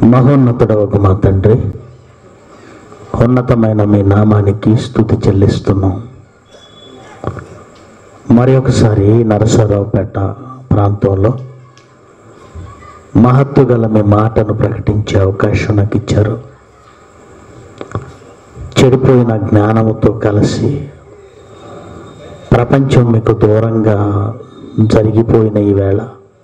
మహోన్నతుడవకు మా తండ్రి ఉన్నతమైన మీ నామానికి స్థుతి చెల్లిస్తున్నాం మరి ఒకసారి నరసరావుపేట ప్రాంతంలో మహత్తు గల మీ మాటను ప్రకటించే అవకాశం నాకు ఇచ్చారు చెడిపోయిన జ్ఞానముతో కలిసి ప్రపంచం మీకు దూరంగా జరిగిపోయిన ఈ వేళ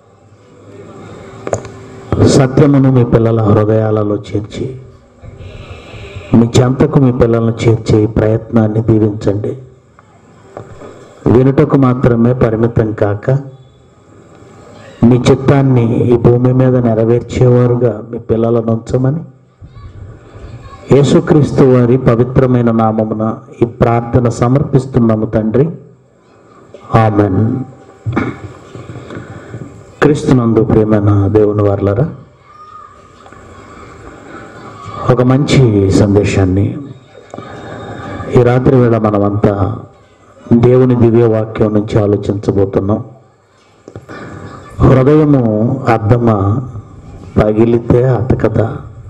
సత్యమును మీ పిల్లల హృదయాలలో చేర్చి మీ చెంతకు మీ పిల్లలను చేర్చే ఈ ప్రయత్నాన్ని దీవించండి వినుటకు మాత్రమే పరిమితం కాక మీ చిత్తాన్ని ఈ భూమి మీద నెరవేర్చేవారుగా మీ పిల్లలను ఉంచమని యేసుక్రీస్తు వారి పవిత్రమైన నామమున ఈ ప్రార్థన సమర్పిస్తున్నాము తండ్రి ఆమెన్ క్రీస్తునందు ప్రేమైన దేవుని వార్లరా ఒక మంచి సందేశాన్ని ఈ రాత్రి వేళ మనమంతా దేవుని దివ్య వాక్యం నుంచి ఆలోచించబోతున్నాం హృదయము అద్దమ పగిలితే అతకదా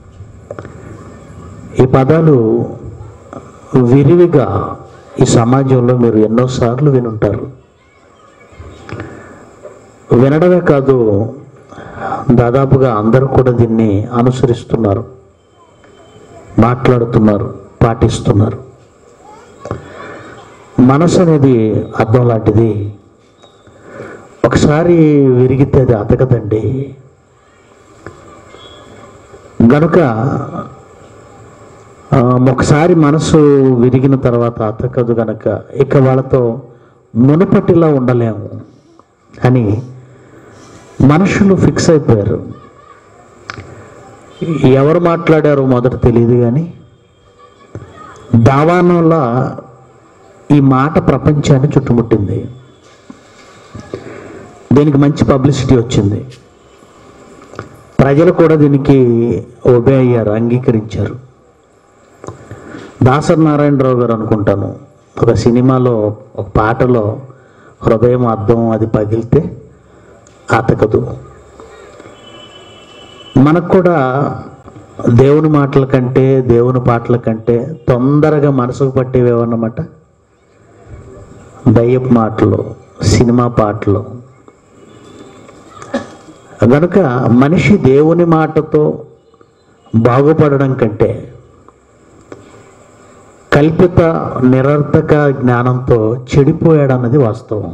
ఈ పదాలు విరివిగా ఈ సమాజంలో మీరు ఎన్నోసార్లు వినుంటారు వినడమే కాదు దాదాపుగా అందరూ కూడా దీన్ని అనుసరిస్తున్నారు మాట్లాడుతున్నారు పాటిస్తున్నారు మనసు అనేది అర్థం లాంటిది ఒకసారి విరిగితే అది అతకదండి గనుక ఆ, ఒకసారి మనసు విరిగిన తర్వాత అతకదు గనక ఇక వాళ్ళతో మునుపటిలా ఉండలేము అని మనుషులు ఫిక్స్ అయిపోయారు ఎవరు మాట్లాడారో మొదట తెలియదు కానీ దావానంలా ఈ మాట ప్రపంచాన్ని చుట్టుముట్టింది దీనికి మంచి పబ్లిసిటీ వచ్చింది ప్రజలు కూడా దీనికి ఒబే అయ్యారు అంగీకరించారు దాసరి నారాయణరావు గారు అనుకుంటాను ఒక సినిమాలో ఒక పాటలో హృదయం అద్దం అది పగిలితే అతకదు మనకు కూడా దేవుని మాటల కంటే దేవుని పాటల కంటే తొందరగా మనసుకు పట్టేవి ఏమన్నమాట దయ్యపు మాటలు సినిమా పాటలు కనుక మనిషి దేవుని మాటతో బాగుపడడం కంటే కల్పిత నిరర్థక జ్ఞానంతో చెడిపోయాడు అన్నది వాస్తవం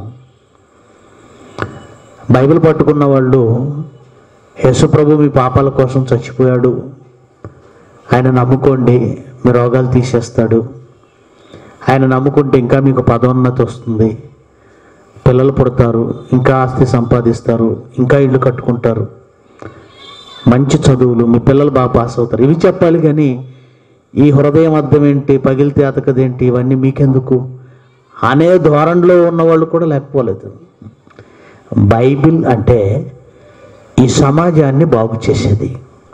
బైబిల్ పట్టుకున్న వాళ్ళు యేసుప్రభు మీ పాపాల కోసం చచ్చిపోయాడు ఆయన నమ్ముకోండి మీ రోగాలు తీసేస్తాడు ఆయన నమ్ముకుంటే ఇంకా మీకు పదోన్నతి వస్తుంది పిల్లలు పుడతారు ఇంకా ఆస్తి సంపాదిస్తారు ఇంకా ఇల్లు కట్టుకుంటారు మంచి చదువులు మీ పిల్లలు బాగా పాస్ అవుతారు ఇవి చెప్పాలి కానీ ఈ హృదయం అర్థం ఏంటి పగిలితే అతకదేంటి ఇవన్నీ మీకెందుకు అనే ధోరణిలో ఉన్నవాళ్ళు కూడా లేకపోలేదు బైబిల్ అంటే ఈ సమాజాన్ని బాగు చేసేది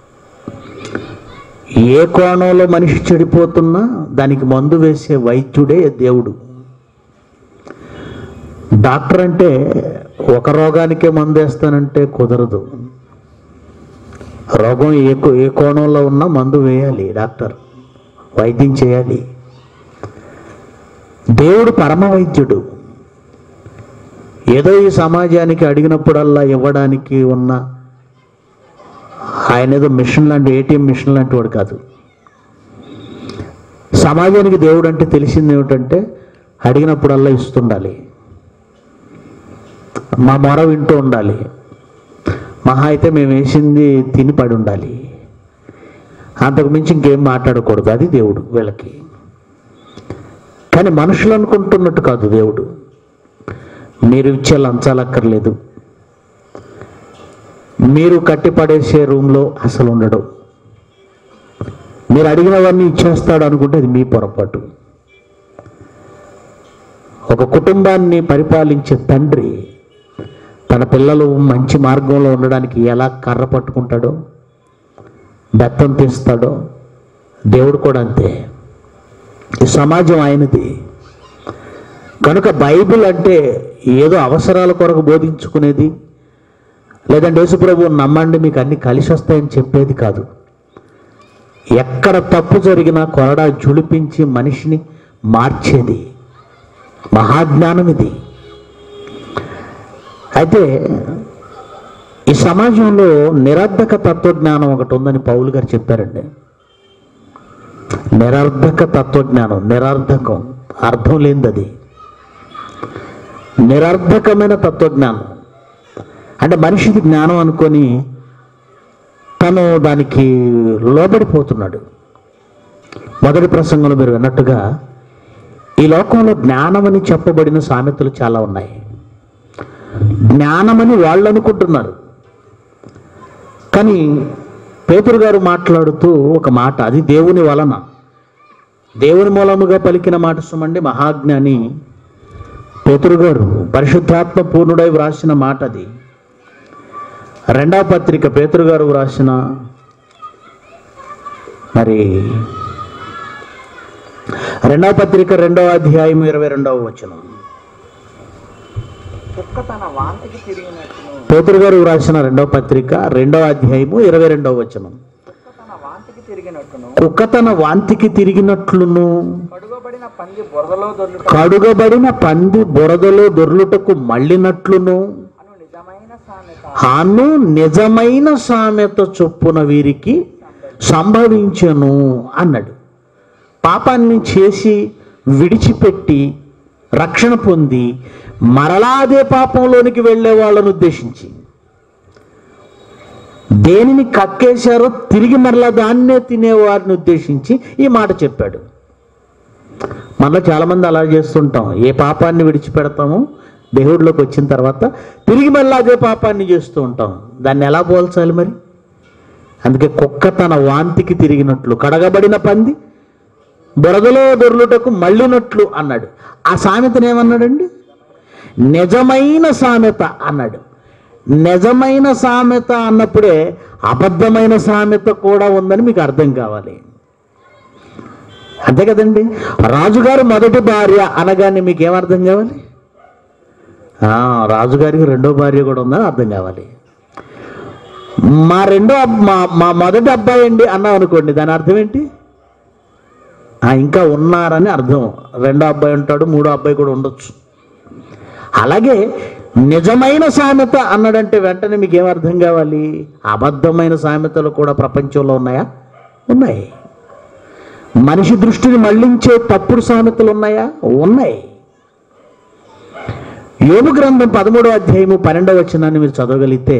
ఏ కోణంలో మనిషి చెడిపోతున్నా దానికి మందు వేసే వైద్యుడే దేవుడు డాక్టర్ అంటే ఒక రోగానికే మందు వేస్తానంటే కుదరదు రోగం ఏ కో- ఏ కోణంలో ఉన్నా మందు వేయాలి డాక్టర్ వైద్యం చేయాలి దేవుడు పరమ వైద్యుడు ఏదో ఈ సమాజానికి అడిగినప్పుడల్లా ఇవ్వడానికి ఉన్న ఆయన ఏదో మిషన్ లాంటి ఏటీఎం మిషన్ లాంటి వాడు కాదు సమాజానికి దేవుడు అంటే తెలిసింది ఏమిటంటే అడిగినప్పుడల్లా ఇస్తుండాలి మా మొర వింటూ ఉండాలి మహా అయితే మేము వేసింది తిని పడి ఉండాలి అంతకు మించి ఇంకేం మాట్లాడకూడదు అది దేవుడు వీళ్ళకి కానీ మనుషులు అనుకుంటున్నట్టు కాదు దేవుడు మీరు ఇచ్చే లంచాలక్కర్లేదు మీరు కట్టిపడేసే రూమ్లో అసలు ఉండడు మీరు అడిగినవన్నీ ఇచ్చేస్తాడు అనుకుంటే అది మీ పొరపాటు ఒక కుటుంబాన్ని పరిపాలించే తండ్రి తన పిల్లలు మంచి మార్గంలో ఉండడానికి ఎలా కర్ర పట్టుకుంటాడో బెత్తం తీస్తాడో దేవుడు కూడా అంతే ఈ సమాజం ఆయనది కనుక బైబిల్ అంటే ఏదో అవసరాల కొరకు బోధించుకునేది లేదంటే యేసుప్రభు నమ్మండి మీకు అన్ని కలిసి వస్తాయని చెప్పేది కాదు ఎక్కడ తప్పు జరిగినా కొరడా జుడిపించి మనిషిని మార్చేది మహాజ్ఞానం ఇది అయితే ఈ సమాజంలో నిరర్ధక తత్వజ్ఞానం ఒకటి ఉందని పౌలు గారు చెప్పారండి నిరర్ధక తత్వజ్ఞానం నిరర్ధకం అర్థం లేనిది అది నిరర్ధకమైన తత్వజ్ఞానం అంటే మనిషిది జ్ఞానం అనుకొని తను దానికి లోబడిపోతున్నాడు మొదటి ప్రసంగంలో మీరు విన్నట్టుగా ఈ లోకంలో జ్ఞానమని చెప్పబడిన సామెతలు చాలా ఉన్నాయి జ్ఞానమని వాళ్ళు అనుకుంటున్నారు కానీ పేతురు గారు మాట్లాడుతూ ఒక మాట అది దేవుని వలన దేవుని మూలముగా పలికిన మాట సుమండి మహాజ్ఞాని పేతురు గారు పరిశుద్ధాత్మ పూర్ణుడై వ్రాసిన మాట అది రెండవ పత్రిక పేతురు గారు వ్రాసిన మరి రెండవ పత్రిక రెండవ అధ్యాయం ఇరవై రెండవ వచనం కుక్క తన వాంతికి తిరిగినట్టును పేతురు గారు వ్రాసిన రెండవ పత్రిక రెండవ అధ్యాయము ఇరవై రెండవ వచనం కుక్క తన వాంతికి తిరిగినట్టును కుక్క తన వాంతికి తిరిగినట్లును కడుగబడిన పంది బురదలో దొర్లుట కడుగబడిన పంది బురదలో దొర్లుటకు మళ్ళినట్లును అను నిజమైన సామెత హాను నిజమైన సామెత చొప్పున వీరికి సంభవించను అన్నాడు పాపాన్ని చేసి విడిచిపెట్టి రక్షణ పొంది మరలా అదే పాపంలోనికి వెళ్ళే వాళ్ళను ఉద్దేశించి దేనిని కక్కేశారో తిరిగి మరలా దాన్నే తినేవారిని ఉద్దేశించి ఈ మాట చెప్పాడు మనలో చాలామంది అలా చేస్తుంటాం ఏ పాపాన్ని విడిచిపెడతామో దేవుడిలోకి వచ్చిన తర్వాత తిరిగి మళ్ళీ అదే పాపాన్ని చేస్తూ ఉంటాం దాన్ని ఎలా పోల్చాలి మరి అందుకే కుక్క తన వాంతికి తిరిగినట్లు కడగబడిన పంది బురదలో దొర్లుటకు మళ్ళినట్లు అన్నాడు ఆ సామెతను ఏమన్నాడండి నిజమైన సామెత అన్నాడు నిజమైన సామెత అన్నప్పుడే అబద్ధమైన సామెత కూడా ఉందని మీకు అర్థం కావాలి అంతే కదండి రాజుగారు మొదటి భార్య అనగానే మీకు ఏమర్థం కావాలి ఆ, రాజుగారికి రెండో భార్య కూడా ఉందని అర్థం కావాలి మా రెండో అబ్- మా మా మొదటి అబ్బాయి అండి అన్నాం అనుకోండి దాని అర్థం ఏంటి ఆ, ఇంకా ఉన్నారని అర్థం రెండో అబ్బాయి ఉంటాడు మూడో అబ్బాయి కూడా ఉండొచ్చు అలాగే నిజమైన సామెత అన్నాడంటే వెంటనే మీకు ఏం అర్థం కావాలి అబద్ధమైన సామెతలు కూడా ప్రపంచంలో ఉన్నాయా ఉన్నాయి మనిషి దృష్టిని మళ్లించే తప్పుడు సామెతలు ఉన్నాయా ఉన్నాయి యోగు గ్రంథం పదమూడో అధ్యాయము పన్నెండవ వచనాన్ని మీరు చదవగలిగితే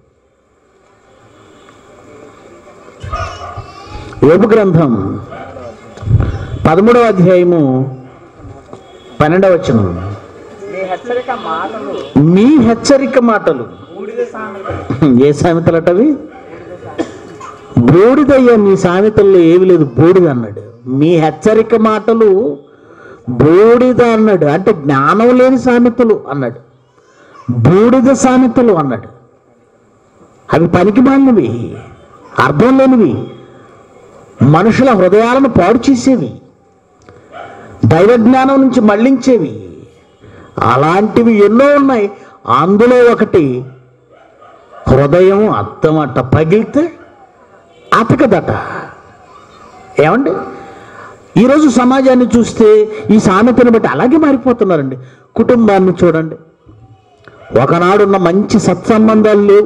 యోగు గ్రంథం పదమూడవ అధ్యాయము పన్నెండవ వచనం మీ హెచ్చరిక మాటలు మీ హెచ్చరిక మాటలు బూడిద సామెతలు ఏ సామెతలటవి బూడిదయ్యా మీ సామెతల్లో ఏవి లేదు బూడిద అన్నాడు మీ హెచ్చరిక మాటలు బూడిద అన్నాడు అంటే జ్ఞానం లేని సామెతలు అన్నాడు బూడిద సామెతలు అన్నాడు అవి పనికి మాలినవి అర్థం లేనివి మనుషుల హృదయాలను పాడు చేసేవి దైవ జ్ఞానం నుంచి మళ్ళించేవి అలాంటివి ఎన్నో ఉన్నాయి అందులో ఒకటి హృదయం అత్తమట పగిలితే అతకదట ఏమండి ఈరోజు సమాజాన్ని చూస్తే ఈ సామెతను బట్టి అలాగే మారిపోతున్నారండి కుటుంబాన్ని చూడండి ఒకనాడున్న మంచి సత్సంబంధాలు లేవు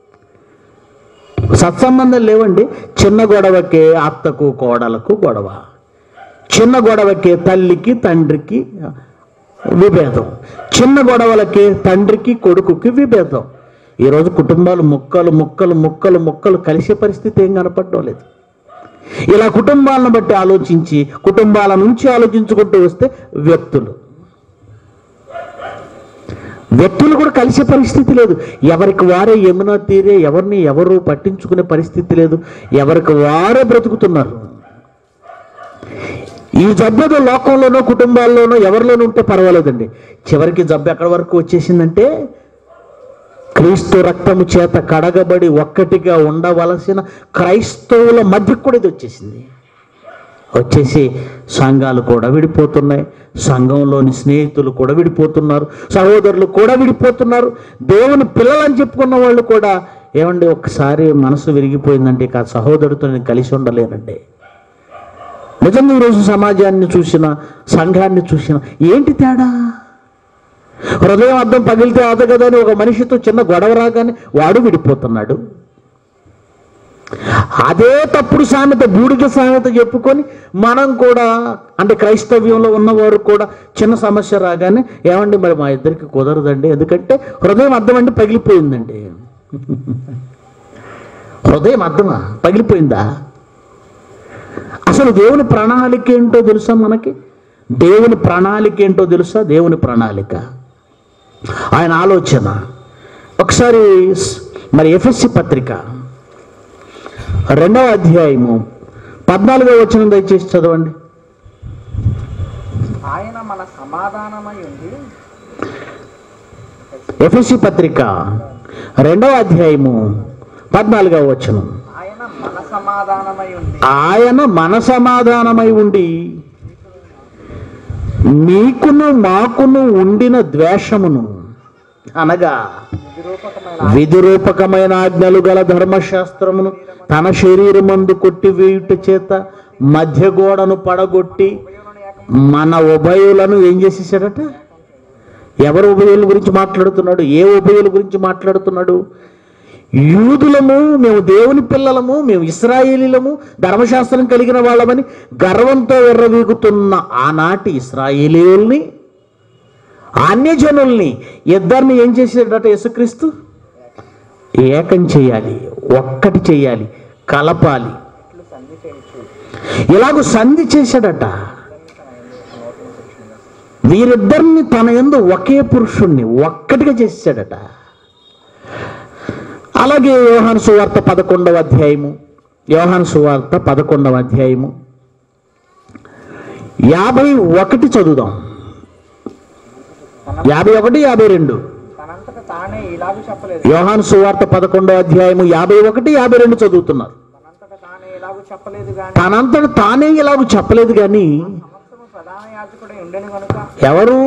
సత్సంబంధాలు లేవండి చిన్న గొడవకే అత్తకు కోడలకు గొడవ చిన్న గొడవకే తల్లికి తండ్రికి విభేదం చిన్న గొడవలకి తండ్రికి కొడుకుకి విభేదం ఈరోజు కుటుంబాలు ముక్కలు ముక్కలు ముక్కలు ముక్కలు కలిసే పరిస్థితి ఏం కనపడడం లేదు ఇలా కుటుంబాలను బట్టి ఆలోచించి కుటుంబాల నుంచి ఆలోచించుకుంటూ వస్తే వ్యక్తులు వ్యక్తులు కూడా కలిసే పరిస్థితి లేదు ఎవరికి వారే యమునా తీరే ఎవరిని ఎవరు పట్టించుకునే పరిస్థితి లేదు ఎవరికి వారే బ్రతుకుతున్నారు ఈ జబ్బు ఏదో లోకంలోనో కుటుంబాల్లోనో ఎవరిలోనూ ఉంటే పర్వాలేదండి చివరికి జబ్బు ఎక్కడి వరకు వచ్చేసిందంటే క్రీస్తు రక్తము చేత కడగబడి ఒక్కటిగా ఉండవలసిన క్రైస్తవుల మధ్య కూడా ఇది వచ్చేసింది వచ్చేసి సంఘాలు కూడా విడిపోతున్నాయి సంఘంలోని స్నేహితులు కూడా విడిపోతున్నారు సహోదరులు కూడా విడిపోతున్నారు దేవుని పిల్లలని చెప్పుకున్న వాళ్ళు కూడా ఏమండి ఒక్కసారి మనసు విరిగిపోయిందంటే ఇక ఆ సహోదరుడితో నేను కలిసి ఉండలేనండి నిజంగా ఈరోజు సమాజాన్ని చూసిన సంఘాన్ని చూసిన ఏంటి తేడా హృదయం అద్దం పగిలితే అద కదా అని ఒక మనిషితో చిన్న గొడవ రాగానే వాడు విడిపోతున్నాడు అదే తప్పుడు సామెత బూడిద సామెత చెప్పుకొని మనం కూడా అంటే క్రైస్తవ్యంలో ఉన్నవారు కూడా చిన్న సమస్య రాగానే ఏమండి మరి మా ఇద్దరికి కుదరదండి ఎందుకంటే హృదయం అర్థం అంటే పగిలిపోయిందండి హృదయం అర్థమా పగిలిపోయిందా అసలు దేవుని ప్రణాళిక ఏంటో తెలుసా మనకి దేవుని ప్రణాళిక ఏంటో తెలుసా దేవుని ప్రణాళిక ఆయన ఆలోచన ఒకసారి స్- మరి ఎఫ్ఎస్సి పత్రిక రెండవ అధ్యాయము పద్నాలుగో వచ్చిన దయచేసి చదవండి ఆయన మన సమాధానమై ఉండి ఎఫ్ఎస్సి పత్రిక రెండవ అధ్యాయము పద్నాలుగవ వచనం ఆయన మన సమాధానమై ఉండి ఆయన మన సమాధానమై ఉండి మీకును మాకును ఉండిన ద్వేషమును అనగా విరూపకమైన విధిరూపకమైన ఆజ్ఞలు గల ధర్మశాస్త్రమును తన శరీరమందు కొట్టివేయుట చేత మధ్య గోడను పడగొట్టి మన ఉభయులను ఏం చేసేసాడట ఎవరు ఉభయుల గురించి మాట్లాడుతున్నాడు ఏ ఉభయుల గురించి మాట్లాడుతున్నాడు యూదులము మేము దేవుని పిల్లలము మేము ఇస్రాయేలీలము ధర్మశాస్త్రం కలిగిన వాళ్ళమని గర్వంతో ఎర్రవీగుతున్న ఆనాటి ఇస్రాయేలీయుల్ని అన్యజనుల్ని ఇద్దరిని ఏం చేసేటట యేసుక్రీస్తు ఏకం చేయాలి ఒక్కటి చేయాలి కలపాలి ఇట్లు సంధి చేయించు ఇలాగ సంధి చేశాడట వీరిద్దరిని తన ఎందు ఒకే పురుషుణ్ణి ఒక్కటిగా చేశాడట అలాగే యోహాను సువార్త పదకొండవ అధ్యాయము యోహాను సువార్త పదకొండవ అధ్యాయము యాభై ఒకటి చదువుదాం యాభై ఒకటి యాభై రెండు తనంతట తానే ఇలాగూ చెప్పలేదు యోహాను సువార్త పదకొండవ అధ్యాయము యాభై ఒకటి యాభై రెండు చదువుతున్నారు తనంతట తానే ఇలాగూ చెప్పలేదు గాని తనంతట తానే ఇలాగ చెప్పలేదు కానీ సమస్తము ప్రధాన యాజకుడై ఉండెను కనుక ఎవరు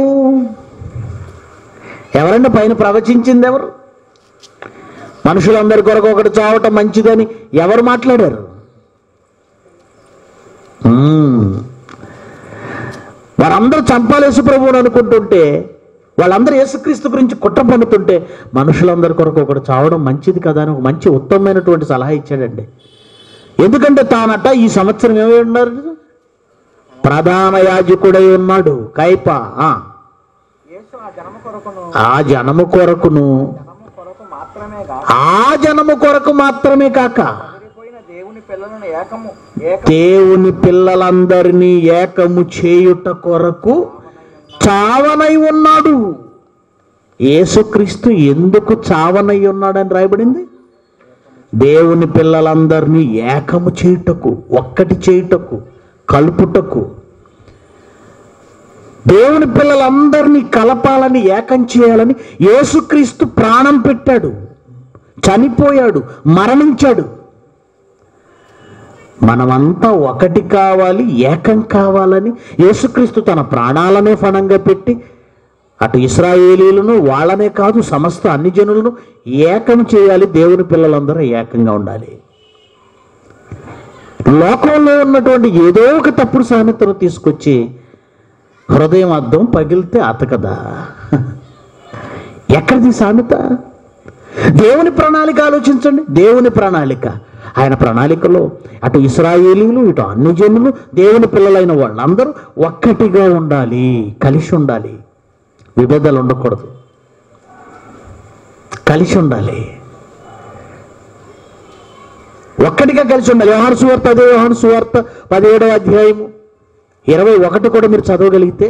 ఎవరండి పైన ప్రవచించింది ఎవరు మనుషులందరి కొరకు ఒకటి చావటం మంచిదని ఎవరు మాట్లాడారు మ్మ్. వారందరూ చంపాలి యేసుప్రభువుని అనుకుంటుంటే వాళ్ళందరూ యేసుక్రీస్తు గురించి కుట్ర పన్నుతుంటే మనుషులందరి కొరకు ఒకటి చావడం మంచిది కదా అని ఒక మంచి ఉత్తమమైనటువంటి సలహా ఇచ్చాడండి ఎందుకంటే తానట ఈ సంవత్సరం ఏమై ఉన్నారు ప్రధాన యాజకుడై ఉన్నాడు కైప ఆ. యేసు ఆ జనము కొరకును ఆ జనము కొరకును జనము కొరకు మాత్రమే కాక ఆ జనము కొరకు మాత్రమే కాక చెదిరిపోయిన దేవుని పిల్లలను ఏకము ఏక దేవుని పిల్లలందరినీ ఏకము చేయుట కొరకు చావనై ఉన్నాడు యేసుక్రీస్తు ఎందుకు చావనై ఉన్నాడని రాయబడింది దేవుని పిల్లలందరినీ ఏకము చేయుటకు ఒక్కటి చేయుటకు కలుపుటకు దేవుని పిల్లలందరినీ కలపాలని ఏకం చేయాలని యేసుక్రీస్తు ప్రాణం పెట్టాడు చనిపోయాడు మరణించాడు మనమంతా ఒకటి కావాలి ఏకం కావాలని యేసుక్రీస్తు తన ప్రాణాలనే ఫణంగా పెట్టి అటు ఇస్రాయేలీలను వాళ్ళనే కాదు సమస్త అన్ని జనులను ఏకం చేయాలి దేవుని పిల్లలందరూ ఏకంగా ఉండాలి లోకంలో ఉన్నటువంటి ఏదో ఒక తప్పుడు సామెతను తీసుకొచ్చి హృదయం అద్దం పగిలితే అతకదా ఎక్కడిది సామెత దేవుని ప్రణాళిక ఆలోచించండి దేవుని ప్రణాళిక ఆయన ప్రణాళికలో అటు ఇస్రాయేలీలు ఇటు అన్ని జనులు దేవుని పిల్లలైన వాళ్ళందరూ ఒక్కటిగా ఉండాలి కలిసి ఉండాలి విభేదాలు ఉండకూడదు కలిసి ఉండాలి ఒక్కటిగా కలిసి ఉండాలి యోహాను సువార్త అదే యోహాను సువార్త పదిహేడవ అధ్యాయము ఇరవై ఒకటి కూడా మీరు చదవగలిగితే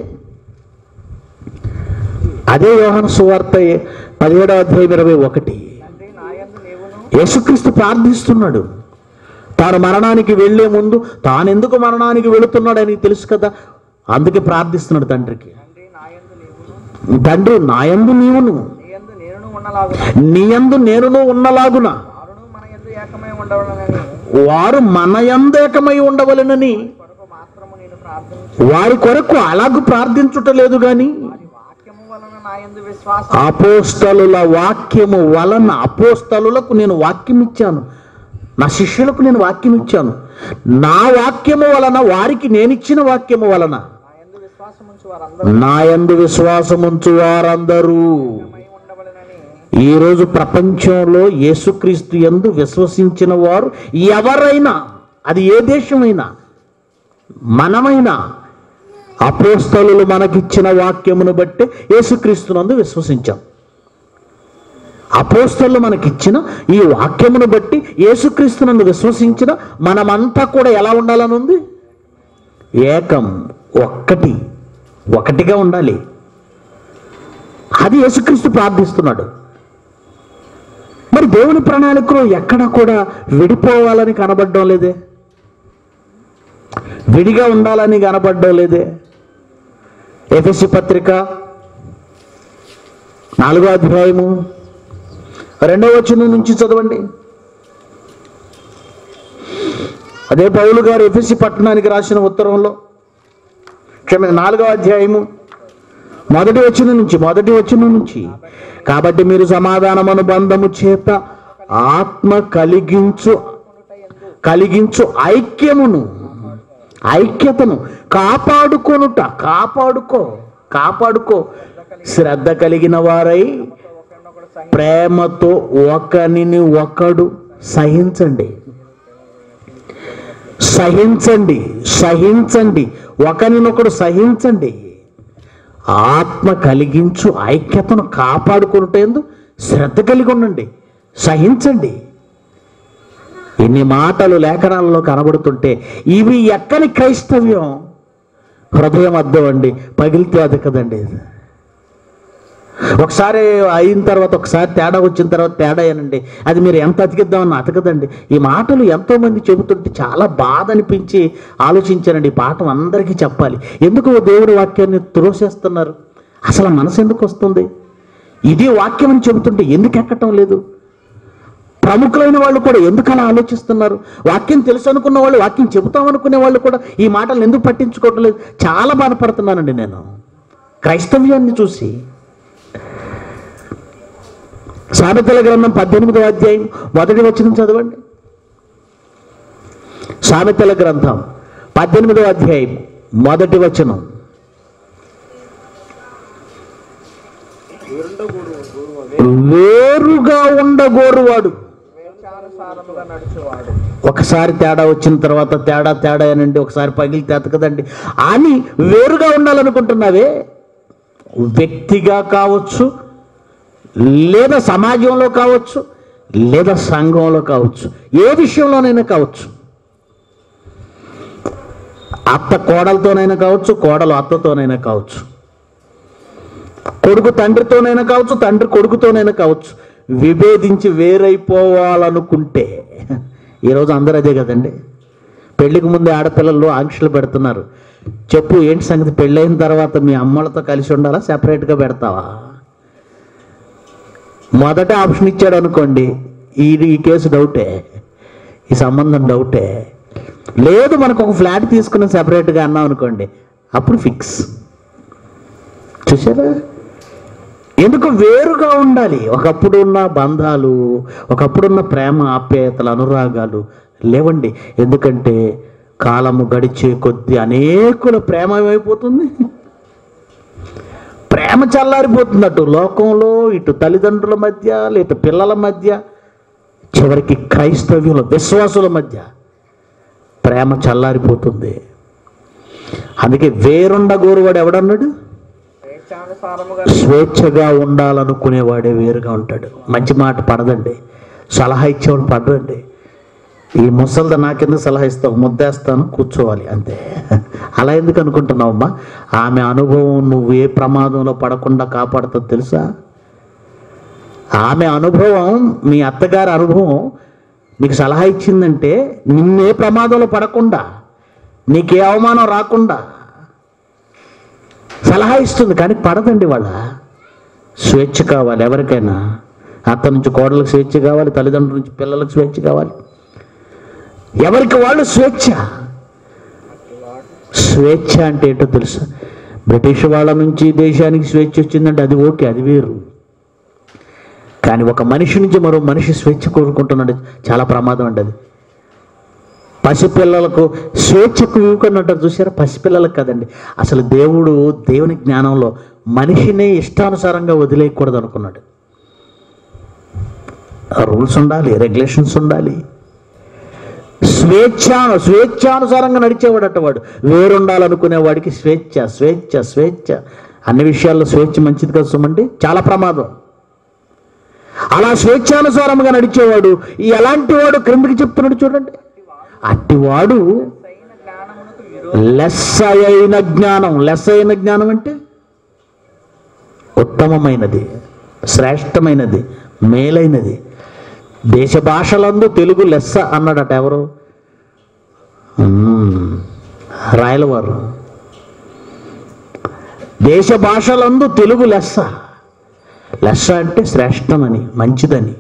అదే యోహాను సువార్త పదిహేడవ అధ్యాయం ఇరవై ఒకటి తండ్రి నాయందు నీవును యేసుక్రీస్తు ప్రార్థిస్తున్నాడు తాను మరణానికి వెళ్లే ముందు తాను ఎందుకు మరణానికి వెళుతున్నాడు అని తెలుసు కదా అందుకే ప్రార్థిస్తున్నాడు తండ్రికి తండ్రి నాయందు నీవును తండ్రి నాయందు నీవును నీయందు నేనును ఉన్నలాగున నీయందు నేనును ఉన్నలాగున వారును మన యందు ఏకమై ఉండవలనని వారు మన యందేకమై ఉండవలెనని కొరకు మాత్రము నేను ప్రార్థించి వారి కొరకు అలాగూ ప్రార్థించుట లేదు గాని వారి వాక్యము వలన నా యందు విశ్వాసం అపోస్తలుల వాక్యము వలన అపోస్తలులకు నేను వాక్యం ఇచ్చాను నా శిష్యులకు నేను వాక్యం ఇచ్చాను నా వాక్యము వలన వారికి నేను ఇచ్చిన వాక్యము వలన నా యందు విశ్వాసం ఉంచు వారందరూ నా యందు విశ్వాసముంచు వారందరూ ఏకమై ఉండవలెనని ఈరోజు ప్రపంచంలో యేసుక్రీస్తు యందు విశ్వసించిన వారు ఎవరైనా అది ఏ దేశమైనా మనమైనా అపోస్తలులు మనకిచ్చిన వాక్యమును బట్టి యేసుక్రీస్తునందు విశ్వసించాం అపోస్తలు మనకిచ్చిన ఈ వాక్యమును బట్టి యేసుక్రీస్తునందు విశ్వసించిన మనమంతా కూడా ఎలా ఉండాలని ఉంది ఏకం ఒక్కటి ఒకటిగా ఉండాలి అది యేసుక్రీస్తు ప్రార్థిస్తున్నాడు మరి దేవుని ప్రణాళికలో ఎక్కడ కూడా విడిపోవాలని కనబడడం లేదే విడిగా ఉండాలని కనబడడం లేదే ఎఫ్ఎస్సి పత్రిక నాలుగో అధ్యాయము రెండవ వచనం నుంచి చదవండి అదే పౌలు గారు ఎఫ్ఎస్సి పట్టణానికి రాసిన ఉత్తరంలో క్షమ నాలుగవ అధ్యాయము మొదటి వచనం నుంచి మొదటి వచనం నుంచి కాబట్టి మీరు సమాధానమను బంధము చేత ఆత్మ కలిగించు కలిగించు ఐక్యమును ఐక్యతను కాపాడుకొనుట కాపాడుకో కాపాడుకో శ్రద్ధ కలిగిన వారై ఒకరినొకడు సంగ ప్రేమతో ఒకనిని ఒకడు సహించండి సహించండి సహించండి ఒకరినొకడు సహించండి ఆత్మ కలిగించు ఐక్యతను కాపాడుకునేందు శ్రద్ధ కలిగి ఉండండి సహించండి ఇన్ని మాటలు లేఖనాలలో కనబడుతుంటే ఇవి ఎక్కని క్రైస్తవ్యం హృదయం అద్దం అండి పగిలితే అది కదండి ఒకసారి అయిన తర్వాత ఒకసారి తేడా వచ్చిన తర్వాత తేడా అనండి అది మీరు ఎంత అతికిద్దామని అతకదండి ఈ మాటలు ఎంతో మంది చెబుతుంటే చాలా బాధ అనిపించి ఆలోచించానండి ఈ పాఠం అందరికీ చెప్పాలి ఎందుకు దేవుడి వాక్యాన్ని త్రోసేస్తున్నారు అసలు ఆ మనసు ఎందుకు వస్తుంది ఇది వాక్యం అని చెబుతుంటే ఎందుకు ఎక్కటం లేదు ప్రముఖులైన వాళ్ళు కూడా ఎందుకు అలా ఆలోచిస్తున్నారు వాక్యం తెలుసు అనుకున్న వాళ్ళు వాక్యం చెబుతాం అనుకునే వాళ్ళు కూడా ఈ మాటలు ఎందుకు పట్టించుకోవటం లేదు చాలా బాధపడుతున్నానండి నేను క్రైస్తవ్యాన్ని చూసి సామెతల గ్రంథం పద్దెనిమిదవ అధ్యాయం మొదటి వచనం చదవండి సామెతల గ్రంథం పద్దెనిమిదవ అధ్యాయం మొదటి వచనం వేరుగా ఉండగోరువాడు వేచానుసారముగా నడుచువాడు ఒకసారి తేడా వచ్చిన తర్వాత తేడా తేడా అనండి ఒకసారి పగిలితే ఎతకదండి అని వేరుగా ఉండాలనుకుంటున్నావే వ్యక్తిగా కావచ్చు లేదా సమాజంలో కావచ్చు లేదా సంఘంలో కావచ్చు ఏ విషయంలోనైనా కావచ్చు అత్త కోడలతోనైనా కావచ్చు కోడలు అత్తతోనైనా కావచ్చు కొడుకు తండ్రితోనైనా కావచ్చు తండ్రి కొడుకుతోనైనా కావచ్చు విభేదించి వేరైపోవాలనుకుంటే ఈరోజు అందరూ అదే కదండి పెళ్లికి ముందే ఆడపిల్లలు ఆంక్షలు పెడుతున్నారు చెప్పు ఏంటి సంగతి పెళ్ళైన తర్వాత మీ అమ్మలతో కలిసి ఉండాలా సెపరేట్గా పెడతావా మొదట ఆప్షన్ ఇచ్చాడు అనుకోండి ఈ ఈ కేసు డౌటే ఈ సంబంధం డౌటే లేదు మనకు ఒక ఫ్లాట్ తీసుకుని సెపరేట్గా అన్నాం అనుకోండి అప్పుడు ఫిక్స్ చూసారా ఎందుకు వేరుగా ఉండాలి ఒకప్పుడు ఉన్న బంధాలు ఒకప్పుడున్న ప్రేమ ఆప్యాయతలు అనురాగాలు లేవండి ఎందుకంటే కాలము గడిచే కొద్దీ అనేకుల ప్రేమ ఏమైపోతుంది ప్రేమ చల్లారిపోతుంది అటు లోకంలో ఇటు తల్లిదండ్రుల మధ్య ఇటు పిల్లల మధ్య చివరికి క్రైస్తవ్యుల విశ్వాసుల మధ్య ప్రేమ చల్లారిపోతుంది అందుకే వేరుండ గోరువాడు ఎవడన్నాడు వేచానుసారముగా స్వేచ్ఛగా ఉండాలనుకునేవాడే వేరుగా ఉంటాడు మంచి మాట పడదండి సలహా ఇచ్చేవాడు పడదండి ఈ ముసలిద నాకెందుకు సలహా ఇస్తావు ముద్దేస్తాను కూర్చోవాలి అంతే అలా ఎందుకు అనుకుంటున్నావమ్మా ఆమె అనుభవం నువ్వు ఏ ప్రమాదంలో పడకుండా కాపాడుతుంది తెలుసా ఆమె అనుభవం మీ అత్తగారి అనుభవం నీకు సలహా ఇచ్చిందంటే నిన్నే ప్రమాదంలో పడకుండా నీకే అవమానం రాకుండా సలహా ఇస్తుంది కానీ పడదండి వాళ్ళ స్వేచ్ఛ కావాలి ఎవరికైనా అత్త నుంచి కోడలకు స్వేచ్ఛ కావాలి తల్లిదండ్రుల నుంచి పిల్లలకు స్వేచ్ఛ కావాలి ఎవరికి వాళ్ళు స్వేచ్ఛ స్వేచ్ఛ అంటే ఏంటో తెలుసు బ్రిటిష్ వాళ్ళ నుంచి దేశానికి స్వేచ్ఛ వచ్చిందంటే అది ఓకే అది వేరు కానీ ఒక మనిషి నుంచి మరో మనిషి స్వేచ్ఛ కోరుకుంటున్నాడు చాలా ప్రమాదం అండి అది పసిపిల్లలకు స్వేచ్ఛకు ఇవ్వకుండా అంటారు చూసారా పసిపిల్లలకు కదండి అసలు దేవుడు దేవుని జ్ఞానంలో మనిషిని ఇష్టానుసారంగా వదిలేయకూడదు అనుకున్నాడు రూల్స్ ఉండాలి రెగ్యులేషన్స్ ఉండాలి స్వేచ్ఛ స్వేచ్ఛానుసారంగా నడిచేవాడట వాడు వేరుండాలనుకునే వాడికి స్వేచ్ఛ స్వేచ్ఛ స్వేచ్ఛ అన్ని విషయాల్లో స్వేచ్ఛ మంచిది కదా సుమండి చాలా ప్రమాదం అలా స్వేచ్ఛానుసారంగా నడిచేవాడు ఈ ఎలాంటి వాడు క్రిందికి చెప్తున్నాడు చూడండి అట్టివాడు సైన జ్ఞానమునకు విరోధి లెస్ అయిన జ్ఞానం లెస్ అయిన జ్ఞానం అంటే ఉత్తమమైనది శ్రేష్టమైనది మేలైనది దేశ భాషలందు తెలుగు లెస్స అన్నాడట ఎవరు మ్మ్. రాయలవారు దేశ భాషలందు తెలుగు లెస్స లెస్స అంటే శ్రేష్టమని మంచిదని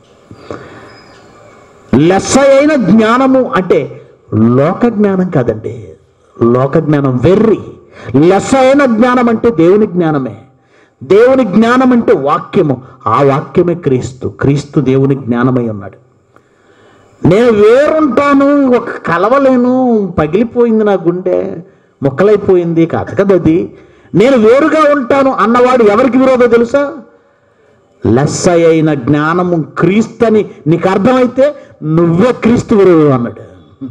లెస్స అయిన జ్ఞానము అంటే లోక జ్ఞానం కాదండి లోక జ్ఞానం వెర్రి లెస్స అయిన జ్ఞానం అంటే దేవుని జ్ఞానమే దేవుని జ్ఞానం అంటే వాక్యము ఆ వాక్యమే క్రీస్తు క్రీస్తు దేవుని జ్ఞానమై ఉన్నాడు నేను వేరుంటాను ఒక కలవలేను పగిలిపోయింది నా గుండె ముక్కలైపోయింది కాదు కదా అది నేను వేరుగా ఉంటాను అన్నవాడు ఎవరికి విరోధం తెలుసా లెస్స అయిన జ్ఞానము క్రీస్తని నీకు అర్థమైతే నువ్వే క్రీస్తు విరోధం అన్నాడు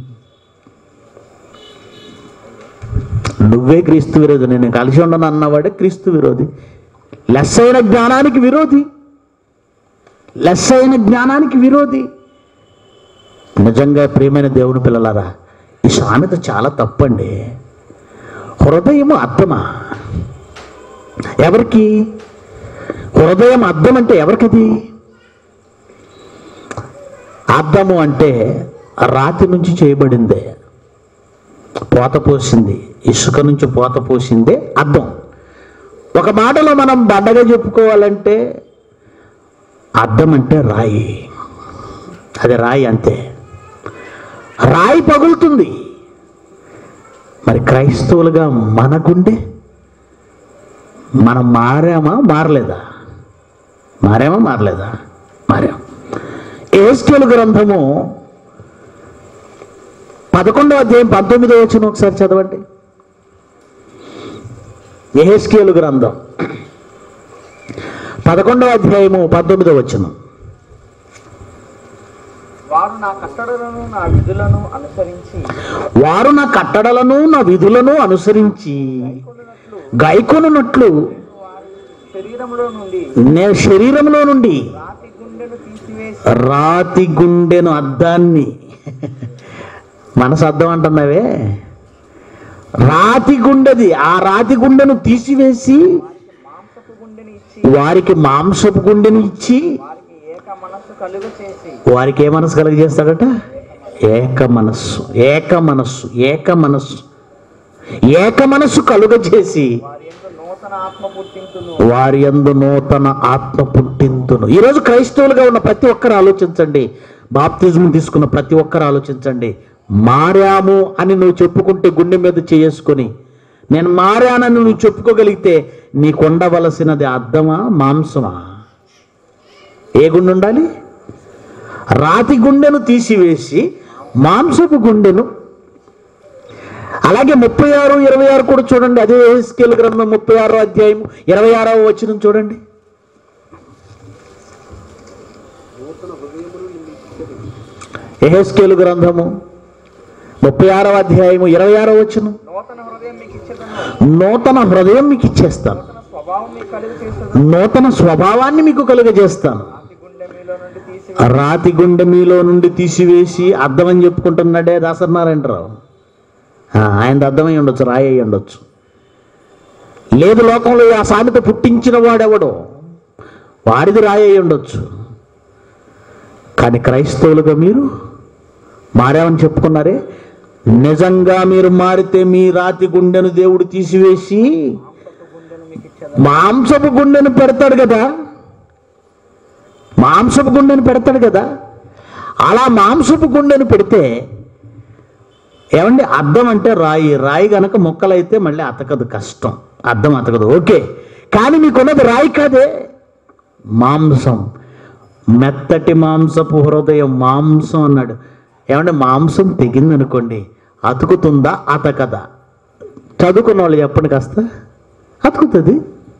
నువ్వే క్రీస్తు విరోధి నేను కలిసి ఉండను అన్నవాడే క్రీస్తు విరోధి లెస్ అయిన జ్ఞానానికి విరోధి లెస్ అయిన జ్ఞానానికి విరోధి నిజంగా ప్రియమైన దేవుని పిల్లలారా ఈ సామెత చాలా తప్పండి హృదయము అర్థమా ఎవరికి హృదయం అర్థం అంటే ఎవరికది అర్థము అంటే రాతి నుంచి చేయబడిందే పోత పోసింది ఇసుక నుంచి పోత పోసిందే అర్థం ఒక మాటలో మనం బండగా చెప్పుకోవాలంటే అర్థం అంటే రాయి అది రాయి అంతే రాయి పగులుతుంది మరి క్రైస్తవులుగా మన గుండె మనం మారామా మారలేదా మారామా మారలేదా మారాం ఏస్కేలు గ్రంథము పదకొండవ అధ్యాయం పంతొమ్మిదో వచ్చిన ఒకసారి చదవండి ఎహెస్కేలు గ్రంథం పదకొండవ అధ్యాయము పంతొమ్మిదో వచ్చిన వారు నా కట్టడలను నా విధులను అనుసరించి వారు నా కట్టడలను నా విధులను అనుసరించి కొనున్నట్లు గైకొనున్నట్లు శరీరంలో నుండి నేను శరీరంలో నుండి రాతి గుండెను తీసివేసి రాతి గుండెను అద్దాన్ని మనసు అద్దం అంటున్నావే రాతి గుండెది ఆ రాతి గుండెను తీసివేసి మాంసపు గుండెని ఇచ్చి వారికి మాంసపు గుండెని ఇచ్చి వారికి ఏక మనస్సు కలుగ చేసి వారికి ఏ మనసు కలుగజేస్తాడట ఏక మనస్సు ఏక మనస్సు ఏక మనస్సు ఏక మనస్సు కలుగజేసి వారి యొక్క నూతన ఆత్మ పుట్టింతును వారి యందు నూతన ఆత్మ పుట్టింతును ఈరోజు క్రైస్తవులుగా ఉన్న ప్రతి ఒక్కరు ఆలోచించండి బాప్తిజం తీసుకున్న ప్రతి ఒక్కరు ఆలోచించండి మారాము అని నువ్వు చెప్పుకుంటే గుండె మీద చేసుకొని నేను మారానని నువ్వు చెప్పుకోగలిగితే నీకు ఉండవలసినది అద్దమా మాంసమా ఏ గుండె ఉండాలి రాతి గుండెను తీసివేసి మాంసపు గుండెను అలాగే ముప్పై ఆరు ఇరవై ఆరు కూడా చూడండి అదే స్కేల్ గ్రంథం ముప్పై ఆరో అధ్యాయం ఇరవై ఆరవ వచ్చిన చూడండి ఎహెస్కేలు గ్రంథము ముప్పై ఆరవ అధ్యాయము ఇరవై ఆరో వచ్చును నూతన హృదయం మీకు ఇచ్చేదను నూతన హృదయం మీకు ఇచ్చేస్తాను నూతన స్వభావం మీకు కలుగ చేసేదను నూతన స్వభావాన్ని మీకు కలుగజేస్తాను రాతి గుండె మీలో నుండి తీసి రాతి గుండె మీలో నుండి తీసివేసి అర్థమని చెప్పుకుంటున్నాడే దాసనారాయణరావు ఆ, ఆయనది అర్థమై ఉండొచ్చు రాయి అయి ఉండొచ్చు లేదు లోకంలో ఆ సామెత పుట్టించిన వాడెవడో వాడిది రాయి అయి ఉండొచ్చు కానీ క్రైస్తవులుగా మీరు మారామని చెప్పుకున్నారే నిజంగా మీరు మారితే మీ రాతి గుండెను దేవుడు తీసివేసి గుండెను మీకు ఇచ్చేదను మాంసపు గుండెను పెడతాడు కదా మాంసపు గుండెను పెడతాడు కదా అలా మాంసపు గుండెను పెడితే ఏమండి అద్దం అంటే రాయి రాయి గనక ముక్కలైతే మళ్ళీ అతకదు కష్టం అర్థం అతకదు ఓకే కానీ మీకున్నది రాయి కాదే మాంసం మెత్తటి మాంసపు హృదయం మాంసం అన్నాడు ఏమంటే మాంసం తెగిందనుకోండి అతుకుతుందా అతకదా చదువుకున్న వాళ్ళు చెప్పండి కాస్త అతుకుతుంది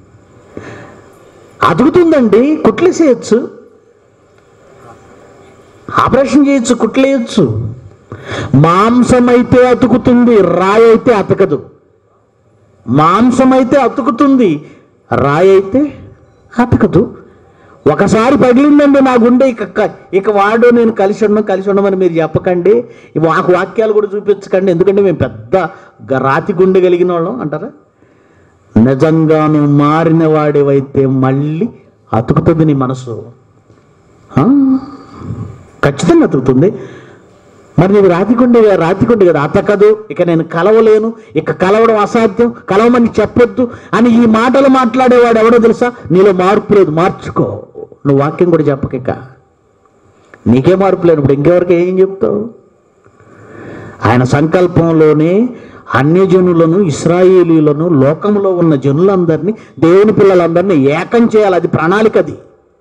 అతుకుతుందండి కుట్లేసేయచ్చు ఆపరేషన్ చేయొచ్చు కుట్లేయచ్చు మాంసం అయితే అతుకుతుంది రాయి అయితే అతకదు మాంసం అయితే అతుకుతుంది రాయి అయితే అతకదు ఒకసారి పగిలిందండి నా గుండె ఇక క- ఇక వాడు నేను కలిసి ఉండడం కలిసి ఉండమని మీరు చెప్పకండి ఈ మాకు వాక్యాలు కూడా చూపించకండి ఎందుకంటే మేము పెద్ద గ- రాతి గుండె కలిగిన వాళ్ళం అంటారా నిజంగాను మారిన వాడివైతే మళ్ళీ అతుకుతుంది నీ మనసు ఆ? ఖచ్చితంగా అతుకుతుంది మరి నీవు రాతికొండే రాతికొండే కదా అతకదు ఇక నేను కలవలేను ఇక కలవడం అసాధ్యం కలవమని చెప్పొద్దు అని ఈ మాటలు మాట్లాడేవాడు ఎవడో తెలుసా నీలో మార్పు లేదు మార్చుకో నువ్వు వాక్యం కూడా చెప్పక ఇక నీకే మార్పు లేనప్పుడు ఇంకెవరికి ఏం చెప్తావు ఆయన సంకల్పంలోనే అన్యజనులను ఇస్రాయేలీలను లోకంలో ఉన్న జనులందరినీ దేవుని పిల్లలందరినీ ఏకం చేయాలి అది ప్రణాళిక అది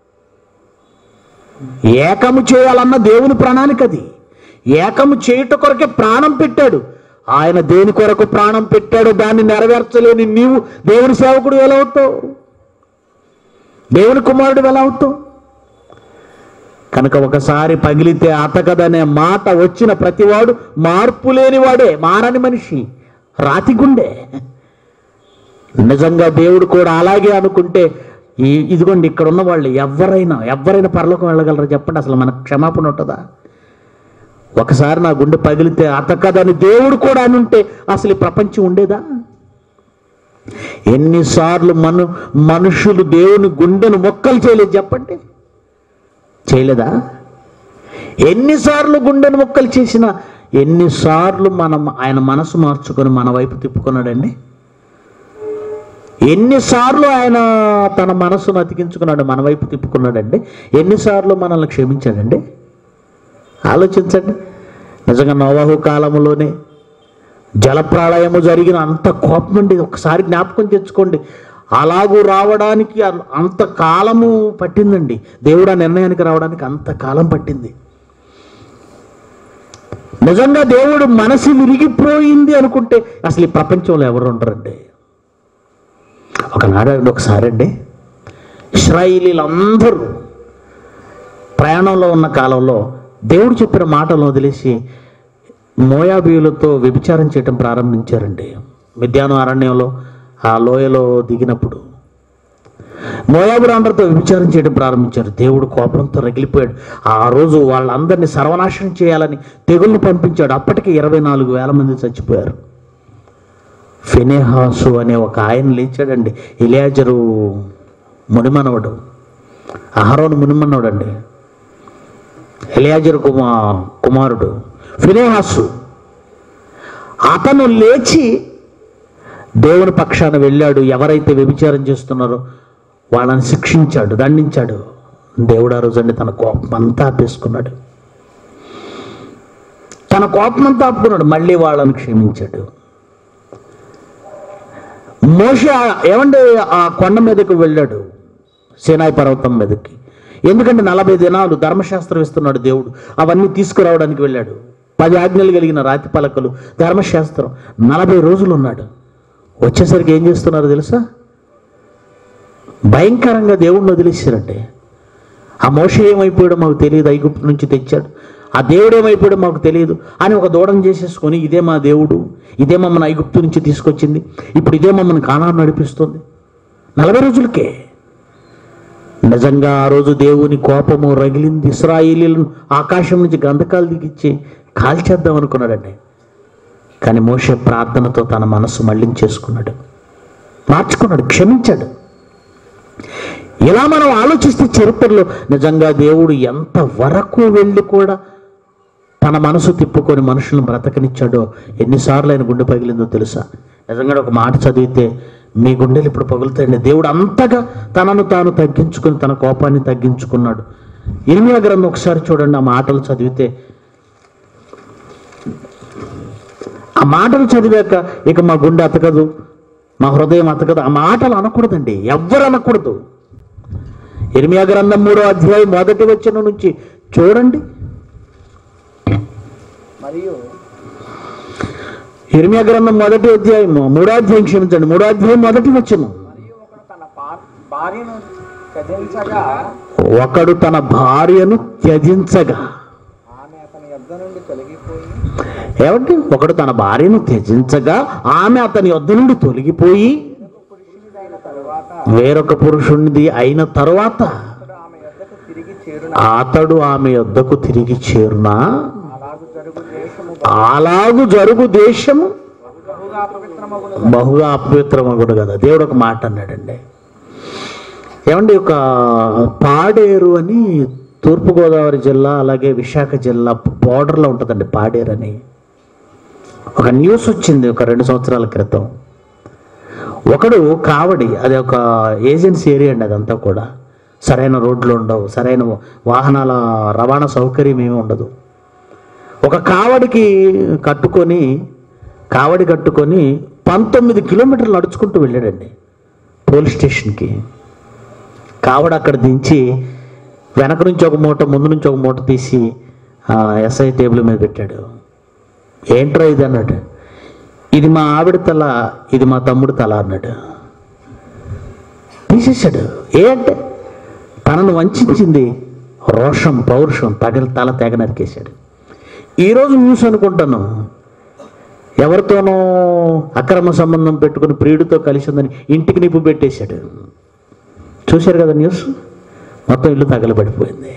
ఏకము చేయాలన్న దేవుని ప్రణాళిక అది ఏకము చేయుట కొరకే ప్రాణం పెట్టాడు ఆయన దేని కొరకు ప్రాణం పెట్టాడో దాన్ని నెరవేర్చలేని నీవు దేవుని సేవకుడు ఎలా అవుతావు దేవుని కుమారుడు ఎలా అవుతావు కనుక ఒకసారి పగిలితే అతకదనే మాట వచ్చిన ప్రతివాడు మార్పు లేనివాడే మారని మనిషి రాతి గుండె నిజంగా దేవుడు కూడా అలాగే అనుకుంటే ఈ ఇదిగోండి ఇక్కడ ఉన్న వాళ్ళు ఎవరైనా ఎవరైనా పరలోకం వెళ్ళగలరా చెప్పండి అసలు మనకు క్షమాపణ ఉంటుందా ఒకసారి నా గుండె పగిలితే అతకదని దేవుడు కూడా అనుంటే అసలు ఈ ప్రపంచం ఉండేదా ఎన్నిసార్లు మను మనుషులు దేవుని గుండెను మొక్కలు చేయలేదు చెప్పండి చేయలేదా ఎన్నిసార్లు గుండెను మొక్కలు చేసినా ఎన్నిసార్లు మనం ఆయన మనసు మార్చుకొని మన వైపు తిప్పుకున్నాడండి ఎన్నిసార్లు ఆయన తన మనసును అతికించుకున్నాడు మన వైపు తిప్పుకున్నాడండి ఎన్నిసార్లు మనల్ని క్షమించాడండి ఆలోచించండి నిజంగా నోవాహు కాలంలోనే జలప్రళయము జరిగిన అంత కోపం అండి ఒకసారి జ్ఞాపకం తెచ్చుకోండి అలాగూ రావడానికి అం- అంత కాలము పట్టిందండి దేవుడు ఆ నిర్ణయానికి రావడానికి అంత కాలం పట్టింది నిజంగా దేవుడు మనసు విరిగిపోయింది అనుకుంటే అసలు ఈ ప్రపంచంలో ఎవరు ఉండరండి ఒకనాడు ఒకసారి అండి ఇస్రాయిలీలందరూ ప్రయాణంలో ఉన్న కాలంలో దేవుడు చెప్పిన మాటలు వదిలేసి మోయాబీయులతో వ్యభిచారం చేయటం ప్రారంభించారండి మిద్యానం అరణ్యంలో ఆ లోయలో దిగినప్పుడు మోయాబులు అందరితో వ్యభిచారం చేయడం ప్రారంభించారు దేవుడు కోపంతో రగిలిపోయాడు ఆ రోజు వాళ్ళందరినీ సర్వనాశనం చేయాలని తెగుల్ని పంపించాడు అప్పటికే ఇరవై నాలుగు వేల మంది చచ్చిపోయారు ఫినేహాసు అనే ఒక ఆయన లేచాడండి ఇలియాజరు మునిమనవడు అహరోను మునిమనవడు అండి ఎలియాజరు కుమా కుమారుడు ఫినేహాసు అతను లేచి దేవుని పక్షాన వెళ్ళాడు ఎవరైతే వ్యభిచారం చేస్తున్నారో వాళ్ళని శిక్షించాడు దండించాడు దేవుడు ఆ రోజండి తన కోపం అంతా ఆపేసుకున్నాడు తన కోపం అంతా ఆపుకున్నాడు మళ్ళీ వాళ్ళని క్షమించాడు మోష ఏమంటే ఆ కొండ మీదకు వెళ్ళాడు సేనాయి పర్వతం మీదకి ఎందుకంటే నలభై దినాలు ధర్మశాస్త్రం ఇస్తున్నాడు దేవుడు అవన్నీ తీసుకురావడానికి వెళ్ళాడు పది ఆజ్ఞలు కలిగిన రాతి పలకలు ధర్మశాస్త్రం నలభై రోజులు ఉన్నాడు వచ్చేసరికి ఏం చేస్తున్నారు తెలుసా భయంకరంగా దేవుణ్ణి వదిలేశారంటే ఆ మోష ఏమైపోయాడో మాకు తెలియదు ఐగుప్తు నుంచి తెచ్చాడు ఆ దేవుడు ఏమైపోయాడో మాకు తెలియదు అని ఒక దూడం చేసేసుకొని ఇదే మా దేవుడు ఇదే మమ్మల్ని ఐగుప్తు నుంచి తీసుకొచ్చింది ఇప్పుడు ఇదే మమ్మల్ని కానాన్ని నడిపిస్తుంది నలభై రోజులకే నిజంగా ఆ రోజు దేవుని కోపము రగిలింది ఇస్రాయిలీలను ఆకాశం నుంచి గంధకాలు దిగిచ్చి కాల్చేద్దాం అనుకున్నాడండి కానీ మోషే ప్రార్థనతో తన మనస్సు మళ్ళించేసుకున్నాడు మార్చుకున్నాడు క్షమించాడు ఇలా మనం ఆలోచిస్తే చరిత్రలో నిజంగా దేవుడు ఎంత వరకు వెళ్ళి కూడా తన మనసు తిప్పుకొని మనుషులను బ్రతకనిచ్చాడో ఎన్నిసార్లు ఆయన గుండె పగిలిందో తెలుసా నిజంగా ఒక మాట చదివితే మీ గుండెలు ఇప్పుడు పగులుతాయండి దేవుడు అంతగా తనను తాను తగ్గించుకుని తన కోపాన్ని తగ్గించుకున్నాడు ఇరిమియా గ్రంథం ఒకసారి చూడండి ఆ మాటలు చదివితే ఆ మాటలు చదివాక ఇక మా గుండె అతకదు మా హృదయం అతకదు ఆ మాటలు అనకూడదండి ఎవ్వరు అనకూడదు ఇర్మియా గ్రంథం మూడో అధ్యాయం మొదటి వచ్చిన నుంచి చూడండి మరియు ఇర్మియా గ్రంథం మొదటి అధ్యాయం మూడో అధ్యాయం క్షమించండి మూడో అధ్యాయం మొదటి వచ్చును మరియు ఒకడు తన భా- భార్యను త్యజించగా ఒకడు తన భార్యను త్యజించగా ఆమె అతని యొద్ద నుండి తొలగిపోయి ఏమంటే ఒకడు తన భార్యను త్యజించగా ఆమె అతని యొద్ద నుండి తొలగిపోయి పురుషునిదైన తరువాత వేరొక పురుషునిది అయిన తరువాత అతడు ఆమె యొద్దకు తిరిగి చేరున అతడు ఆమె యొద్దకు తిరిగి చేరునా అలాగు జరుగు దేశము అలాగు జరుగు దేశము బహుగా పవిత్రమగును బహుగా అపవిత్రమగుడు కదా దేవుడు ఒక మాట అన్నాడండి ఏమండి ఒక పాడేరు అని తూర్పుగోదావరి జిల్లా అలాగే విశాఖ జిల్లా బార్డర్లో ఉంటుందండి పాడేరు అని ఒక న్యూస్ వచ్చింది ఒక రెండు సంవత్సరాల క్రితం ఒకడు కావడి అది ఒక ఏజెన్సీ ఏరియా అండి అదంతా కూడా సరైన రోడ్లు ఉండవు సరైన వాహనాల రవాణా సౌకర్యం ఏమీ ఉండదు ఒక కావడికి కట్టుకొని కావడి కట్టుకొని పంతొమ్మిది కిలోమీటర్లు నడుచుకుంటూ వెళ్ళాడండి పోలీస్ స్టేషన్కి కావడ అక్కడ దించి వెనక నుంచి ఒక మూట ముందు నుంచి ఒక మూట తీసి ఆ, ఎస్ఐ టేబుల్ మీద పెట్టాడు ఏంట్రా ఇది అన్నాడు ఇది మా ఆవిడ తల ఇది మా తమ్ముడు తల అన్నాడు తీసేశాడు ఏ అంటే తనను వంచింది రోషం పౌరుషం తగల తల తెగ నరికేశాడు ఈరోజు న్యూస్ అనుకుంటాను ఎవరితోనో అక్రమ సంబంధం పెట్టుకుని ప్రియుడితో కలిసి ఉందని ఇంటికి నిప్పు పెట్టేశాడు చూశారు కదా న్యూస్ మొత్తం ఇల్లు తగలబడిపోయింది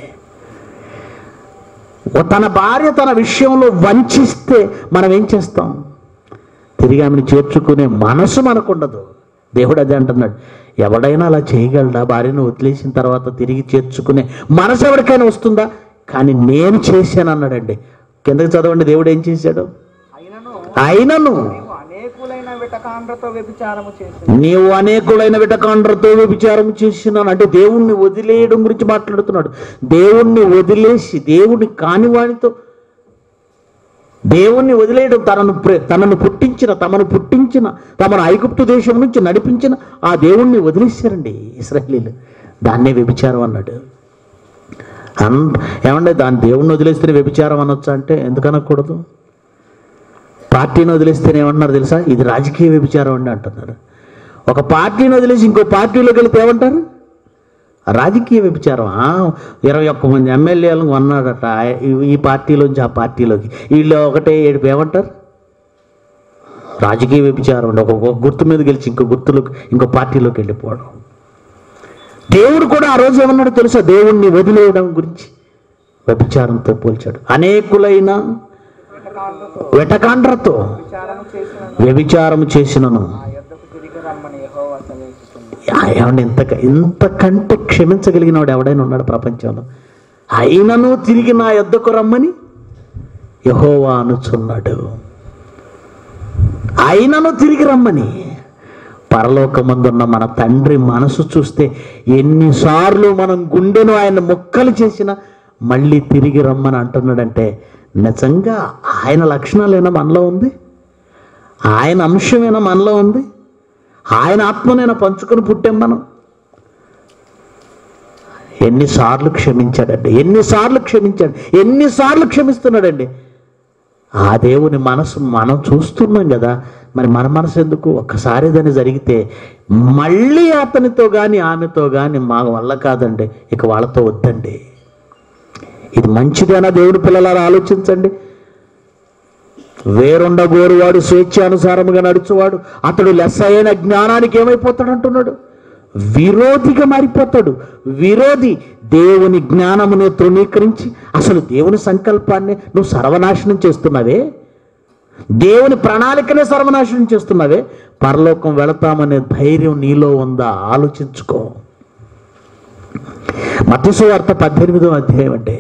ఓ తన భార్య తన విషయంలో వంచిస్తే మనం ఏం చేస్తాం తిరిగి ఆమెను చేర్చుకునే మనసు మనకుండదు దేవుడు అదే అంటున్నాడు ఎవడైనా అలా చేయగలడా భార్యను వదిలేసిన తర్వాత తిరిగి చేర్చుకునే మనసు ఎవరికైనా వస్తుందా కానీ నేను చేశాను అన్నాడండి కిందకి చదవండి దేవుడు ఏం చేశాడు అయినను అయినను నీవు అనేకులైన విటకాండ్రతో వ్యభిచారము చేసి నీవు అనేకులైన విటకాండ్రతో వ్యభిచారం చేసినాను అంటే దేవుణ్ణి వదిలేయడం గురించి మాట్లాడుతున్నాడు దేవుణ్ణి వదిలేసి దేవుని కానివానితో దేవుణ్ణి వదిలేయడం తనను ప్రే- తనను పుట్టించిన తమను పుట్టించిన తమను ఐగుప్తు దేశం నుంచి నడిపించిన ఆ దేవుణ్ణి వదిలేశారండి ఇస్రాయలీలు దాన్నే వ్యభిచారం అన్నాడు అంత ఏమంటే దాని దేవుణ్ణి వదిలేస్తేనే వ్యభిచారం అనొచ్చా అంటే ఎందుకు అనకూడదు పార్టీని వదిలేస్తేనే ఏమంటున్నారు తెలుసా ఇది రాజకీయ వ్యభిచారం అండి అంటున్నారు ఒక పార్టీని వదిలేసి ఇంకో పార్టీలోకి వెళితే ఏమంటారు రాజకీయ వ్యభిచారం ఆ, ఇరవై ఒక్క మంది ఎమ్మెల్యేలను కొన్నాడట ఆ- ఈ- ఈ పార్టీలోంచి ఆ పార్టీలోకి వీళ్ళు ఒకటే ఏడుపు ఏమంటారు రాజకీయ వ్యభిచారం అండి ఒక ఒక గుర్తు మీద గెలిచి ఇంకో గుర్తులోకి ఇంకో పార్టీలోకి వెళ్ళిపోవడం దేవుడు కూడా ఆ రోజు ఏమన్నాడు తెలుసా దేవుణ్ణి వదిలేయడం గురించి వ్యభిచారంతో పోల్చాడు అనేకులైన విటకాండ్రతో వెటకాండ్రతో విచారము చేసిన వ్యభిచారం చేసినను ఆ యొద్దకు తిరిగి రమ్మని యెహోవా సెలవిస్తుంది ఆ, ఏమండి ఇంత ఇంతకంటే క్షమించగలిగిన వాడు ఎవడైనా ఉన్నాడు ప్రపంచంలో అయినను తిరిగి నా యొద్దకు రమ్మని యహోవా అనుచున్నాడు అయినను తిరిగి రమ్మని పరలోకమందున్న మన తండ్రి మనసు చూస్తే ఎన్నిసార్లు మనం గుండెను ఆయన ముక్కలు చేసినా మళ్ళీ తిరిగి రమ్మని అంటున్నాడంటే నిజంగా ఆయన లక్షణాలేనా మనలో ఉంది ఆయన అంశమేనా మనలో ఉంది ఆయన ఆత్మనైనా పంచుకొని పుట్టాం మనం ఎన్నిసార్లు క్షమించాడండి ఎన్నిసార్లు క్షమించాడు ఎన్నిసార్లు క్షమిస్తున్నాడండి ఆ దేవుని మనసు మనం చూస్తున్నాం కదా మరి మన మనసు ఎందుకు ఒక్కసారి ఏదైనా జరిగితే మళ్ళీ అతనితో కానీ ఆమెతో కానీ మా వల్ల కాదండి ఇక వాళ్ళతో వద్దండి ఇది మంచిదేనా దేవుడి పిల్లలారా ఆలోచించండి వేరుండ గోరువాడు స్వేచ్ఛానుసారముగా నడుచువాడు అతడు లెస్స అయిన జ్ఞానానికి ఏమైపోతాడు అంటున్నాడు విరోధిగా మారిపోతాడు విరోధి దేవుని జ్ఞానమును తృణీకరించి అసలు దేవుని సంకల్పాన్ని నువ్వు సర్వనాశనం చేస్తున్నావే దేవుని ప్రణాళికనే సర్వనాశనం చేస్తున్నావే పరలోకం వెళతామనే ధైర్యం నీలో ఉందా ఆలోచించుకో మత్స్సు వార్త పద్దెనిమిదో అధ్యాయం అంటే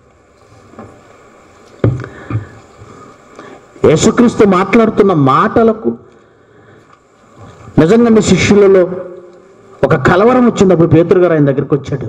యేసుక్రీస్తు మాట్లాడుతున్న మాటలకు నిజంగా శిష్యులలో ఒక కలవరం వచ్చినప్పుడు పేతురు గారు ఆయన దగ్గరికి వచ్చాడు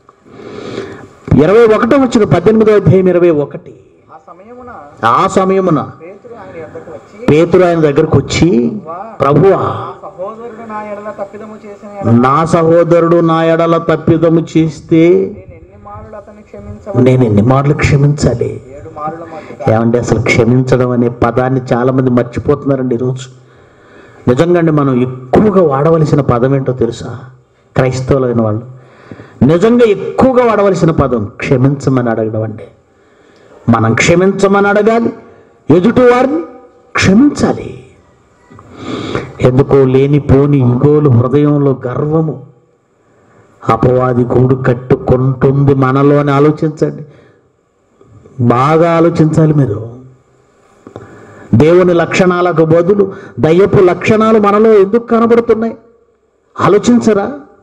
ఇరవై ఒకటో వచ్చిన పద్దెనిమిదో అధ్యాయం ఇరవై ఒకటి ఆ సమయమున ఆ సమయమున పేతురు ఆయన యొద్దకు వచ్చి పేతురు ఆయన దగ్గరకు వచ్చి ప్రభువా ఆ సహోదరు నా ఎడల తప్పిదము చేసిన ఎడల నా సహోదరుడు నా ఎడల తప్పిదము చేస్తే నేను ఎన్ని మారులు అతన్ని క్షమించవచ్చు నేను ఎన్ని మార్లు క్షమించాలి ఏడు మారుల మట్టుగా ఏమంటే అసలు క్షమించడం అనే పదాన్ని చాలామంది మర్చిపోతున్నారండి ఈరోజు నిజంగా అండి మనం ఎక్కువగా వాడవలసిన పదం ఏంటో తెలుసా క్రైస్తవులైన వాళ్ళు నిజంగా ఎక్కువగా వాడవలసిన పదం క్షమించమని అడగడం అండి మనం క్షమించమని అడగాలి ఎదుటి వారిని క్షమించాలి ఎందుకో లేనిపోని ఇగోలు హృదయంలో గర్వము అపవాది గూడు కట్టుకుంటుంది మనలోని ఆలోచించండి బాగా ఆలోచించాలి మీరు దేవుని లక్షణాలకు బదులు దయ్యపు లక్షణాలు మనలో ఎందుకు కనబడుతున్నాయి ఆలోచించరా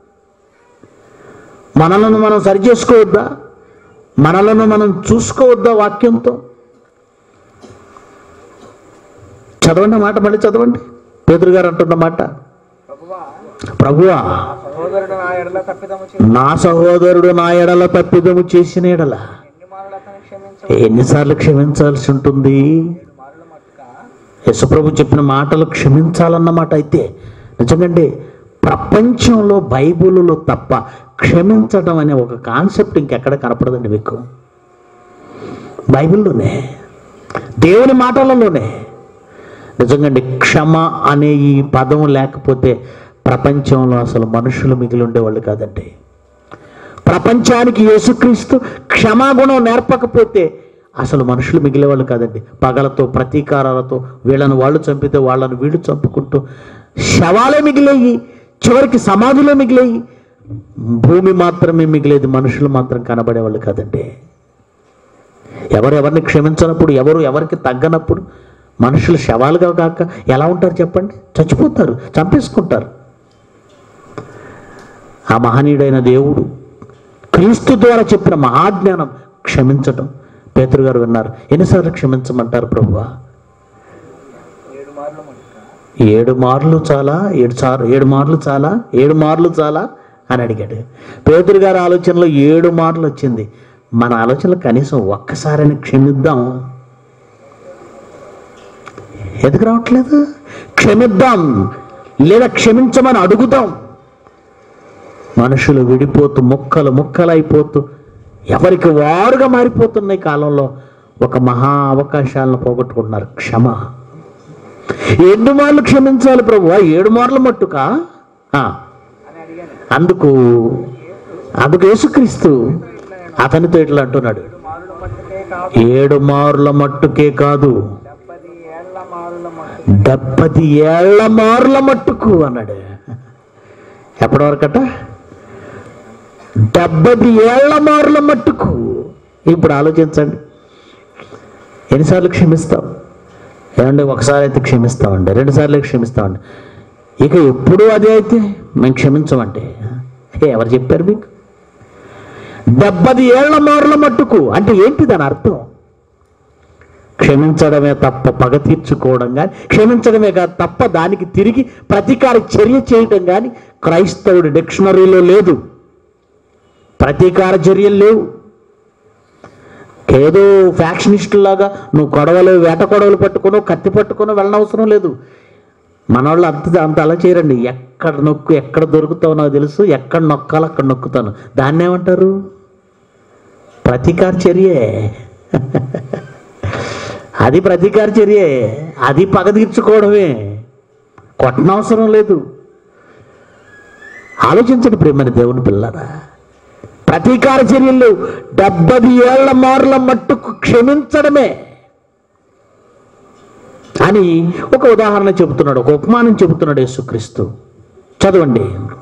మనలను మనం సరిచేసుకోవద్దా మనలను మనం చూసుకోవద్దా వాక్యంతో చదవండి ఆ మాట మళ్ళీ చదవండి పేదరు గారు అంటున్న మాట ప్రభువా ప్రభువా సహోదరుడు నా ఎడల తప్పిదము చేసిన నా సహోదరుడు నా ఎడల తప్పిదము చేసిన ఎడల ఎన్ని మారులు అతన్ని క్షమించవచ్చు ఎన్నిసార్లు క్షమించాల్సి ఉంటుంది ఏడు మారుల మట్టుగా యశుప్రభు చెప్పిన మాటలు క్షమించాలన్నమాట అయితే నిజంగండి ప్రపంచంలో బైబిల్లో తప్ప క్షమించడం అనే ఒక కాన్సెప్ట్ ఇంకెక్కడ కనపడదండి మీకు బైబిల్లోనే దేవుని మాటలలోనే నిజంగండి క్షమ అనే ఈ పదం లేకపోతే ప్రపంచంలో అసలు మనుషులు మిగిలి ఉండేవాళ్ళు కాదండి ప్రపంచానికి యేసుక్రీస్తు క్షమాగుణం నేర్పకపోతే అసలు మనుషులు మిగిలేవాళ్ళు కాదండి పగలతో ప్రతీకారాలతో వీళ్ళని వాళ్ళు చంపితే వాళ్ళని వీళ్ళు చంపుకుంటూ శవాలే మిగిలేయి చివరికి సమాధులే మిగిలేయి భూమి మాత్రమే మిగిలేది మనుషులు మాత్రం కనబడేవాళ్ళు కాదండి ఎవరు ఎవరిని క్షమించినప్పుడు ఎవరు ఎవరికి తగ్గనప్పుడు మనుషులు శవాలుగా కాక ఎలా ఉంటారు చెప్పండి చచ్చిపోతారు చంపేసుకుంటారు ఆ మహనీయుడైన దేవుడు క్రీస్తు ద్వారా చెప్పిన మహాజ్ఞానం క్షమించటం పేతురు గారు విన్నారు ఎన్నిసార్లు క్షమించమంటారు ప్రభువా ఏడు మారుల మట్టుగా ఏడు మార్లు చాలా ఏడు సార్ ఏడు మార్లు చాలా ఏడు మార్లు చాలా అని అడిగాడు పేదరు గారి ఆలోచనలో ఏడు మార్లు వచ్చింది మన ఆలోచనలో కనీసం ఒక్కసారిని క్షమిద్దాం ఎందుకు రావట్లేదు క్షమిద్దాం లేదా క్షమించమని అడుగుదాం మనుషులు విడిపోతూ ముక్కలు ముక్కలైపోతూ ఎవరికి వారుగా మారిపోతున్న ఈ కాలంలో ఒక మహా అవకాశాలను పోగొట్టుకుంటున్నారు క్షమ ఎన్ని మార్లు క్షమించాలి ప్రభు ఏడు మార్లు మట్టుకా ఆ, అని అడిగాను అందుకు అందుకు యేసుక్రీస్తు అతనితో ఇట్లా అంటున్నాడు ఏడు మారుల మట్టుకే కాదు ఏడు మార్ల మట్టుకే కాదు డెబ్బది ఏళ్ల మారుల మట్టు డెబ్బది ఏళ్ల మార్ల మట్టుకు అన్నాడు ఎప్పటి వరకట డెబ్బది ఏళ్ల మార్ల మట్టుకు ఇప్పుడు ఆలోచించండి ఎన్నిసార్లు క్షమిస్తాం ఏమండి ఒకసారి అయితే క్షమిస్తామండి రెండుసార్లు క్షమిస్తామండి ఇక ఎప్పుడు అదే అయితే మేము క్షమించమండి ఏ, ఎవరు చెప్పారు మీకు డెబ్బది ఏళ్ల మార్ల మట్టుకు అంటే ఏంటి దాని అర్థం క్షమించడమే తప్ప పగ తీర్చుకోవడం కానీ క్షమించడమే కాదు తప్ప దానికి తిరిగి ప్రతీకార చర్య చేయటం కానీ క్రైస్తవుడి డిక్షనరీలో లేదు ప్రతీకార చర్యలు లేవు ఏదో ఫ్యాక్షనిస్టులాగా నువ్వు కొడవలు వేట కొడవలు పట్టుకునో కత్తి పట్టుకునో వెళ్ళనవసరం లేదు మనవాళ్ళు అంత అంత అలా చేయరండి ఎక్కడ నొక్కు ఎక్కడ దొరుకుతావో నాకు తెలుసు ఎక్కడ నొక్కాలో అక్కడ నొక్కుతాను దాన్ని ఏమంటారు ప్రతీకార చర్యే అది ప్రతీకార చర్యే అది పగ తీర్చుకోవడమే కొట్టనవసరం లేదు ఆలోచించండి ప్రేమని దేవుని పిల్లరా ప్రతీకార చర్యలు డెబ్బది ఏళ్ల మార్ల మట్టుకు క్షమించడమే అని ఒక ఉదాహరణ చెబుతున్నాడు ఒక ఉపమానం చెబుతున్నాడు యేసుక్రీస్తు చదవండి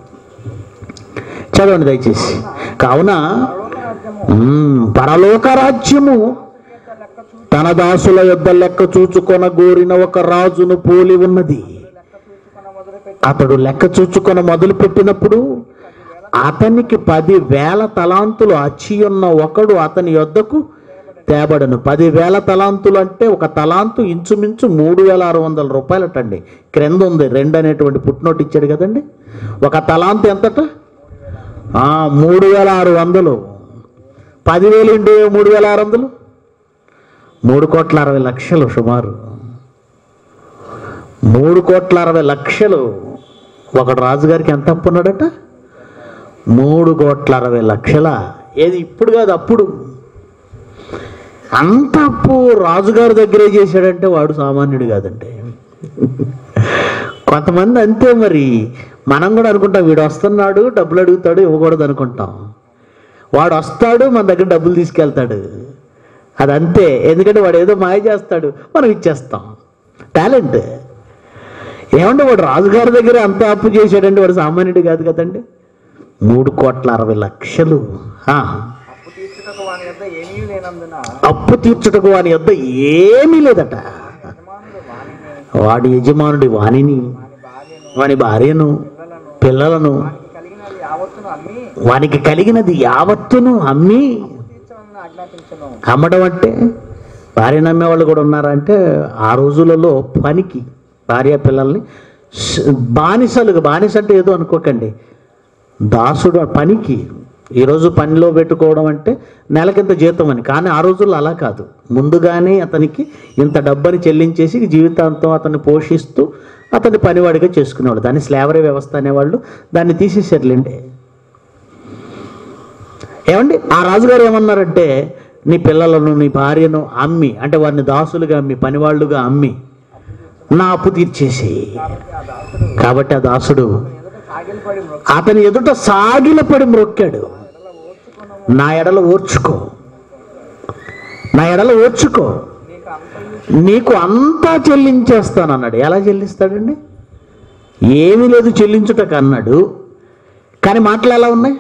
చదవండి దయచేసి కావున మ్మ్, పరలోక రాజ్యము లెక్క చూ తన దాసుల యొద్ద లెక్క చూచుకొన గోరిన ఒక రాజును పోలి ఉన్నది లెక్క చూసుకున్న మొదలుపెట్టి అతడు లెక్క చూచుకొన మొదలు పెట్టినప్పుడు అతనికి పది వేల తలాంతులు అచ్చి ఉన్న ఒకడు అతని యొద్దకు తేబడను పది వేల తలాంతులు అంటే ఒక తలాంతు ఇంచుమించు మూడు వేల ఆరు వందల రూపాయలటండి క్రింద ఉంది రెండు అనేటువంటి పుట్నోట్ ఇచ్చాడు కదండి ఒక తలాంతు ఎంతట ఆ, మూడు వేల ఆరు వందలు పదివేలు ఇంటూ మూడు వేల ఆరు వందలు మూడు కోట్ల అరవై లక్షలు సుమారు మూడు కోట్ల అరవై లక్షలు ఒకడు రాజుగారికి ఎంత అప్పు ఉన్నాడట మూడు కోట్ల అరవై లక్షల ఏది ఇప్పుడు కాదు అప్పుడు అంత అప్పు రాజుగారి దగ్గరే చేశాడంటే వాడు సామాన్యుడు కాదండి కొంతమంది అంతే మరి మనం కూడా అనుకుంటాం వీడు వస్తున్నాడు డబ్బులు అడుగుతాడు ఇవ్వకూడదు అనుకుంటాం వాడు వస్తాడు మన దగ్గర డబ్బులు తీసుకెళ్తాడు అది అంతే ఎందుకంటే వాడు ఏదో మాయ చేస్తాడు మనం ఇచ్చేస్తాం టాలెంట్ ఏమంటే వాడు రాజుగారి దగ్గర అంత అప్పు చేశాడంటే వాడు సామాన్యుడు కాదు కదండి మూడు కోట్ల అరవై లక్షలు ఆ, అప్పు తీర్చుటకు వాని యొద్ద ఏమీ లేనందున అప్పు తీర్చుటకు వాని వద్ద ఏమీ లేదట యజమానుడు వానిని వాడి యజమానుడి వాణిని వాని వాని భార్యను భార్యను పిల్లలను పిల్లలను వానికి కలిగినది యావత్తును అమ్మి వానికి కలిగినది యావత్తును అమ్మి తీర్చమని ఆజ్ఞాపించను అమ్మడం అంటే భార్య నమ్మే వాళ్ళు కూడా ఉన్నారంటే ఆ రోజులలో పనికి భార్య పిల్లల్ని స- బానిసలుగా బానిస అంటే ఏదో అనుకోకండి దాసుడు ఆ పనికి ఈరోజు పనిలో పెట్టుకోవడం అంటే నెలకింత జీతం అని కానీ ఆ రోజుల్లో అలా కాదు ముందుగానే అతనికి ఇంత డబ్బని చెల్లించేసి జీవితాంతం అతన్ని పోషిస్తూ అతన్ని పనివాడిగా చేసుకునేవాడు దాన్ని స్లావరీ వ్యవస్థ అనేవాళ్ళు దాన్ని తీసేసారులేండి ఏమండి ఆ రాజుగారు ఏమన్నారంటే నీ పిల్లలను నీ భార్యను అమ్మి అంటే వారిని దాసులుగా అమ్మి పనివాళ్ళుగా అమ్మి నా అప్పు తీర్చేసి కాబట్టి ఆ దాసుడు ఎదుట సాగిలపడి మృగ అతని ఎదుట సాగిలపడి మ్రొక్కాడు నా ఎడల ఓర్చుకో నా ఎడల ఓర్చుకో నీకు అంతయు నీకు అంతా చెల్లించేస్తాను అన్నాడు ఎలా చెల్లిస్తాడండి ఏమీ లేదు చెల్లించుటకు అన్నాడు కానీ మాటలు ఎలా ఉన్నాయి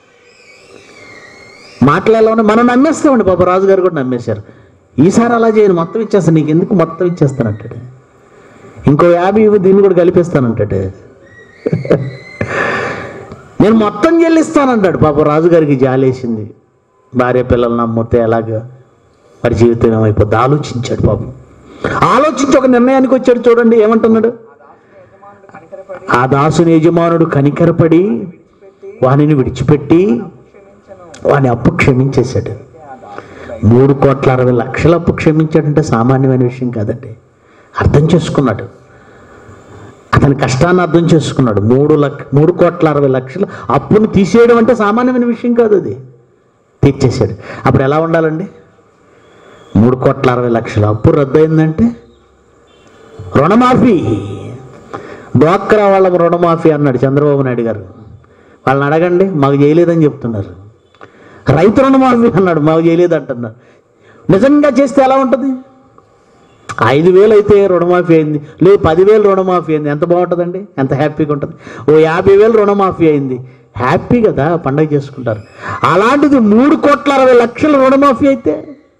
మాటలు ఎలా ఉన్నాయి మనం నమ్మేస్తామండి పాప రాజుగారు కూడా నమ్మేశారు ఈసారి అలా చేయను మొత్తం ఇచ్చేస్తాను నీకు ఎందుకు మొత్తం ఇచ్చేస్తానంటాడు ఇంకో యాభై ఇవ్వు దీన్ని కూడా కలిపేస్తానంటాడు నేను మొత్తం చెల్లిస్తానంటాడు పాప రాజుగారికి జాలేసింది భార్య పిల్లల్ని నమ్మితే ఎలాగా వాడి జీవితం ఏమైపోద్ది ఆలోచించాడు పాపం ఆలోచించి ఒక నిర్ణయానికి వచ్చాడు చూడండి ఏమంటున్నాడు యజమానుడు కనికరపడి ఆ దాసుని యజమానుడు కనికరపడి వానిని విడిచిపెట్టి క్షమించను వాని అప్పు క్షమించేశాడు ఆ దాసుడు మూడు కోట్ల అరవై లక్షల అప్పు క్షమించాడంటే సామాన్యమైన విషయం కాదండి అర్థం చేసుకున్నాడు అతని కష్టాన్ని అర్థం చేసుకున్నాడు మూడు లక్ష మూడు కోట్ల అరవై లక్షల అప్పును తీసేయడం అంటే సామాన్యమైన విషయం కాదు అది తీర్చేశాడు అప్పుడు ఎలా ఉండాలండి మూడు కోట్ల అరవై లక్షల అప్పు రద్దయిందంటే రుణమాఫీ డ్వాక్రా వాళ్ళ రుణమాఫీ అన్నాడు చంద్రబాబు నాయుడు గారు వాళ్ళని అడగండి మాకు చేయలేదని చెప్తున్నారు రైతు రుణమాఫీ అన్నాడు మాకు చేయలేదు అంటున్నారు నిజంగా చేస్తే ఎలా ఉంటుంది ఐదు వేలు అయితే రుణమాఫీ అయింది లేదు పదివేలు రుణమాఫీ అయింది ఎంత బాగుంటుందండి ఎంత హ్యాపీగా ఉంటుంది ఓ యాభై వేలు రుణమాఫీ అయింది హ్యాపీ కదా పండగ చేసుకుంటారు అలాంటిది మూడు కోట్ల అరవై లక్షల రుణమాఫీ అయితే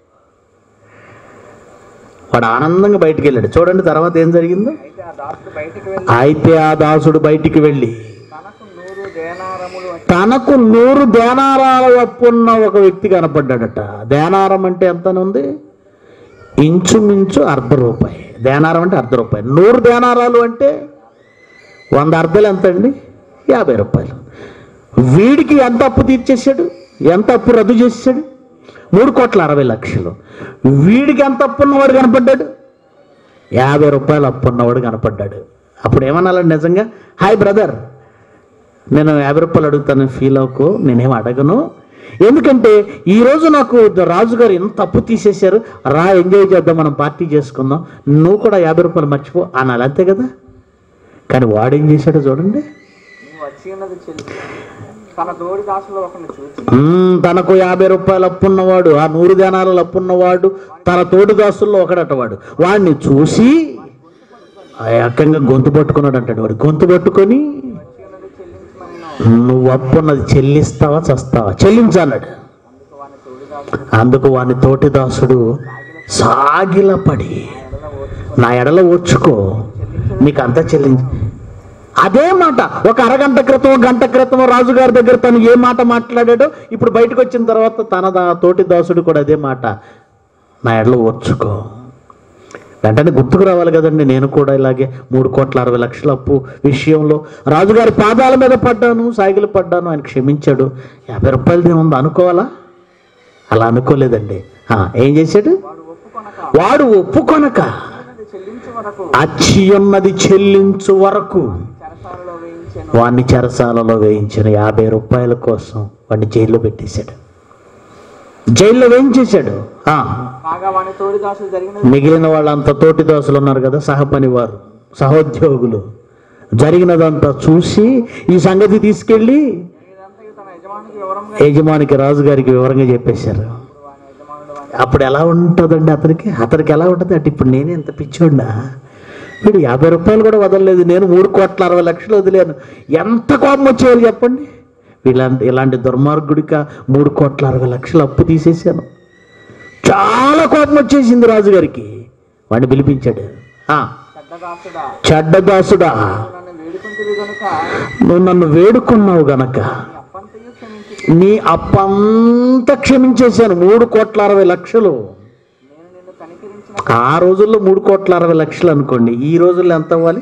వాడు ఆనందంగా బయటికి వెళ్ళాడు చూడండి తర్వాత ఏం జరిగిందో అయితే ఆ దాసుడు బయటికి వెళ్ళి అయితే ఆ దాసుడు బయటికి వెళ్ళి తనకు నూరు దేనారములు వచ్చి తనకు నూరు దేనారాల అప్పున్న ఒక వ్యక్తి కనపడ్డాడట దేనారం అంటే ఎంత ఉంది ఇంచుమించు అర్ధ రూపాయి దేనారం అంటే అర్ధ రూపాయి నూరు దేనారాలు అంటే వంద అర్ధలు ఎంత అండి యాభై రూపాయలు వీడికి ఎంత అప్పు తీర్చేశాడు ఎంత అప్పు రద్దు చేసాడు మూడు కోట్ల అరవై లక్షలు వీడికి ఎంత అప్పు ఉన్నవాడు కనపడ్డాడు యాభై రూపాయలు అప్పు ఉన్నవాడు కనపడ్డాడు అప్పుడు ఏమనాలండి నిజంగా హాయ్ బ్రదర్ నేను యాభై రూపాయలు అడుగుతాను ఫీల్ అవ్వకు నేనేం అడగను ఎందుకంటే ఈరోజు నాకు రాజుగారు ఎంత అప్పు తీసేశారు రా ఎంజాయ్ చేద్దాం మనం పార్టీ చేసుకుందాం నువ్వు కూడా యాభై రూపాయలు మర్చిపో అనాలి అంతే కదా కానీ వాడేం చేశాడో చూడండి నువ్వు వచ్చి ఉన్నది చెల్లి తన తోడి దాసులో ఒకరిని చూచి మ్మ్, తనకు యాభై రూపాయలు అప్పున్నవాడు ఆ నూరు దినాలు అప్పున్నవాడు తన తోటి దాసుల్లో ఒకడటవాడు వాడిని చూసి ఆ ఏకంగా గొంతు పట్టుకున్నాడు అంటాడు వాడు గొంతు పట్టుకొని వచ్చి ఉన్నది చెల్లించమని నువ్వు అప్పున్నది చెల్లిస్తావా చస్తావా చెల్లించన్నాడు అందుకు వాని తోడి దాసుడు అందుకు వాని తోటి దాసుడు సాగిలపడి ఎడల ఓర్చుకొని నా ఎడల ఓర్చుకో నీకు అంతా చెల్లించి అదే మాట ఒక అరగంట క్రితం గంట క్రితం రాజుగారి దగ్గర తను ఏ మాట మాట్లాడాడో ఇప్పుడు బయటకు వచ్చిన తర్వాత తన దా- తోటి దాసుడు కూడా అదే మాట నా ఎడల ఓర్చుకో వెంటనే గుర్తుకు రావాలి కదండి నేను కూడా ఇలాగే మూడు కోట్ల అరవై లక్షల అప్పు విషయంలో రాజుగారి పాదాల మీద పడ్డాను సాగిలు పడ్డాను ఆయన క్షమించాడు యాభై రూపాయలది ఏముంది అనుకోవాలా అలా అనుకోలేదండి ఆ, ఏం చేశాడు వాడు ఒప్పుకొనక వాడు ఒప్పుకొనక ఉన్నది చెల్లించు వరకు అచ్చి ఉన్నది చెల్లించు వరకు చెరసాలలో వేయించి వేయించాను వాడిని చెరసాలలో వేయించిన యాభై రూపాయల కోసం వాడిని జైల్లో పెట్టేశాడు జైల్లో వేయించేశాడు ఆ, కాగా వాని తోడి దాసులు జరిగిన మిగిలిన వాళ్ళంతా తోటి దోశలు ఉన్నారు కదా సహపని వారు సహోద్యోగులు జరిగినదంతా చూసి ఈ సంగతి తీసుకెళ్ళి ఇదంతా తన యజమానికి వివరంగా యజమానికి రాజుగారికి వివరంగా చెప్పేశారు వాని యజమానుడు వాని అప్పుడు ఎలా ఉంటుందండి అతనికి అతనికి ఎలా ఉంటుంది అంటే ఇప్పుడు నేనే ఎంత పిచ్చోడినా వీడు యాభై రూపాయలు కూడా వదలలేదు నేను మూడు కోట్ల అరవై లక్షలు వదిలేను ఎంత కోపం వచ్చేవాళ్ళు చెప్పండి ఇలాంటి ఇలాంటి దుర్మార్గుడిక మూడు కోట్ల అరవై లక్షలు అప్పు తీసేశాను చాలా కోపం వచ్చేసింది రాజుగారికి వాడిని పిలిపించాడు ఆ, చెడ్డ దాసుడా చెడ్డదాసుడా నన్ను వేడుకుంటుంది కనుక నువ్వు నన్ను వేడుకున్నావు గనక నీ అప్పంతయు క్షమించి నీ అప్పంతా క్షమించేశాను మూడు కోట్ల అరవై లక్షలు నేను నిన్ను కనికరించిన ఆ రోజుల్లో మూడు కోట్ల అరవై లక్షలు అనుకోండి ఈ రోజుల్లో ఎంత అవ్వాలి